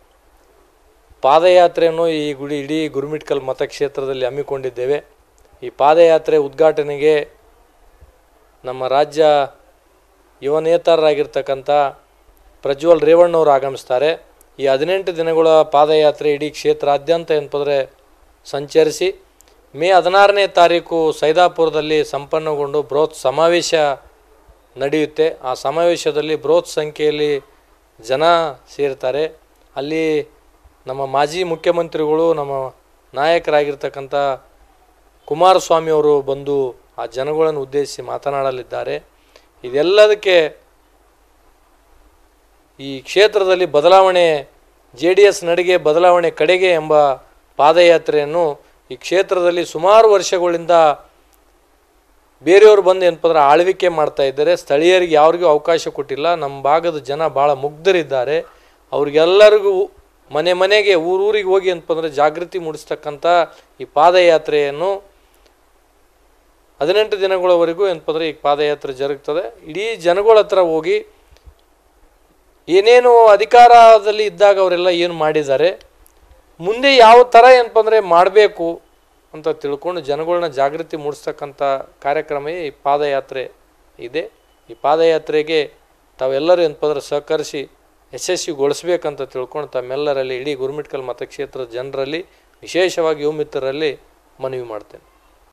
ಪಾದಯಾತ್ರೆಯನ್ನು ಈ ಗುಡಿ ಇಡೀ ಗುರುಮಿಟ್ಕಲ್ ಮತಕ್ಷೇತ್ರದಲ್ಲಿ ಹಮ್ಮಿಕೊಂಡಿದ್ದೇವೆ ಈ ಪಾದಯಾತ್ರೆ ಉದ್ಘಾಟನೆಗೆ ನಮ್ಮ ರಾಜ್ಯ ಯುವ ನೇತಾರರಾಗಿರ್ತಕ್ಕಂಥ ಪ್ರಜ್ವಲ್ ರೇವಣ್ಣವರು ಆಗಮಿಸ್ತಾರೆ ಈ ಹದಿನೆಂಟು ದಿನಗಳ ಪಾದಯಾತ್ರೆ ಇಡೀ ಕ್ಷೇತ್ರಾದ್ಯಂತ ಏನಪ್ಪಂದರೆ ಸಂಚರಿಸಿ ಮೇ ಹದಿನಾರನೇ ತಾರೀಕು ಸೈದಾಪುರದಲ್ಲಿ ಸಂಪನ್ನಗೊಂಡು ಬೃಹತ್ ಸಮಾವೇಶ ನಡೆಯುತ್ತೆ ಆ ಸಮಾವೇಶದಲ್ಲಿ ಬೃಹತ್ ಸಂಖ್ಯೆಯಲ್ಲಿ ಜನ ಸೇರ್ತಾರೆ ಅಲ್ಲಿ ನಮ್ಮ ಮಾಜಿ ಮುಖ್ಯಮಂತ್ರಿಗಳು ನಮ್ಮ ನಾಯಕರಾಗಿರ್ತಕ್ಕಂಥ ಕುಮಾರಸ್ವಾಮಿ ಅವರು ಬಂದು ಆ ಜನಗಳನ್ನು ಉದ್ದೇಶಿಸಿ ಮಾತನಾಡಲಿದ್ದಾರೆ ಇದೆಲ್ಲದಕ್ಕೆ ಈ ಕ್ಷೇತ್ರದಲ್ಲಿ ಬದಲಾವಣೆ ಜೆ ಡಿ ಎಸ್ ನಡಿಗೆ ಬದಲಾವಣೆ ಕಡೆಗೆ ಎಂಬ ಪಾದಯಾತ್ರೆಯನ್ನು ಈ ಕ್ಷೇತ್ರದಲ್ಲಿ ಸುಮಾರು ವರ್ಷಗಳಿಂದ ಬೇರೆಯವರು ಬಂದು ಏನಪ್ಪಂದ್ರೆ ಆಳ್ವಿಕೆ ಮಾಡ್ತಾ ಇದ್ದಾರೆ ಸ್ಥಳೀಯರಿಗೆ ಯಾರಿಗೂ ಅವಕಾಶ ಕೊಟ್ಟಿಲ್ಲ ನಮ್ಮ ಭಾಗದ ಜನ ಭಾಳ ಮುಗ್ಧರಿದ್ದಾರೆ ಅವ್ರಿಗೆಲ್ಲರಿಗೂ ಮನೆ ಮನೆಗೆ ಊರೂರಿಗೆ ಹೋಗಿ ಅಂತಂದರೆ ಜಾಗೃತಿ ಮೂಡಿಸ್ತಕ್ಕಂಥ ಈ ಪಾದಯಾತ್ರೆಯನ್ನು ಹದಿನೆಂಟು ದಿನಗಳವರೆಗೂ ಏನಪ್ಪಂದ್ರೆ ಈ ಪಾದಯಾತ್ರೆ ಜರುಗ್ತದೆ ಇಡೀ ಜನಗಳ ಹತ್ರ ಹೋಗಿ ಏನೇನು ಅಧಿಕಾರದಲ್ಲಿ ಇದ್ದಾಗ ಅವರೆಲ್ಲ ಏನು ಮಾಡಿದ್ದಾರೆ ಮುಂದೆ ಯಾವ ಥರ ಏನಪ್ಪ ಅಂದರೆ ಮಾಡಬೇಕು ಅಂತ ತಿಳ್ಕೊಂಡು ಜನಗಳನ್ನ ಜಾಗೃತಿ ಮೂಡಿಸ್ತಕ್ಕಂಥ ಕಾರ್ಯಕ್ರಮವೇ ಈ ಪಾದಯಾತ್ರೆ ಇದೆ ಈ ಪಾದಯಾತ್ರೆಗೆ ತಾವೆಲ್ಲರೂ ಏನಪ್ಪ ಅಂದ್ರೆ ಸಹಕರಿಸಿ ಯಶಸ್ವಿಗೊಳಿಸ್ಬೇಕಂತ ತಿಳ್ಕೊಂಡು ತಮ್ಮೆಲ್ಲರಲ್ಲಿ ಇಡೀ ಗುರುಮಿಟ್ಕಲ್ ಮತಕ್ಷೇತ್ರದ ಜನರಲ್ಲಿ ವಿಶೇಷವಾಗಿ ಯುವ ಮಿತ್ರರಲ್ಲಿ ಮನವಿ ಮಾಡ್ತೇನೆ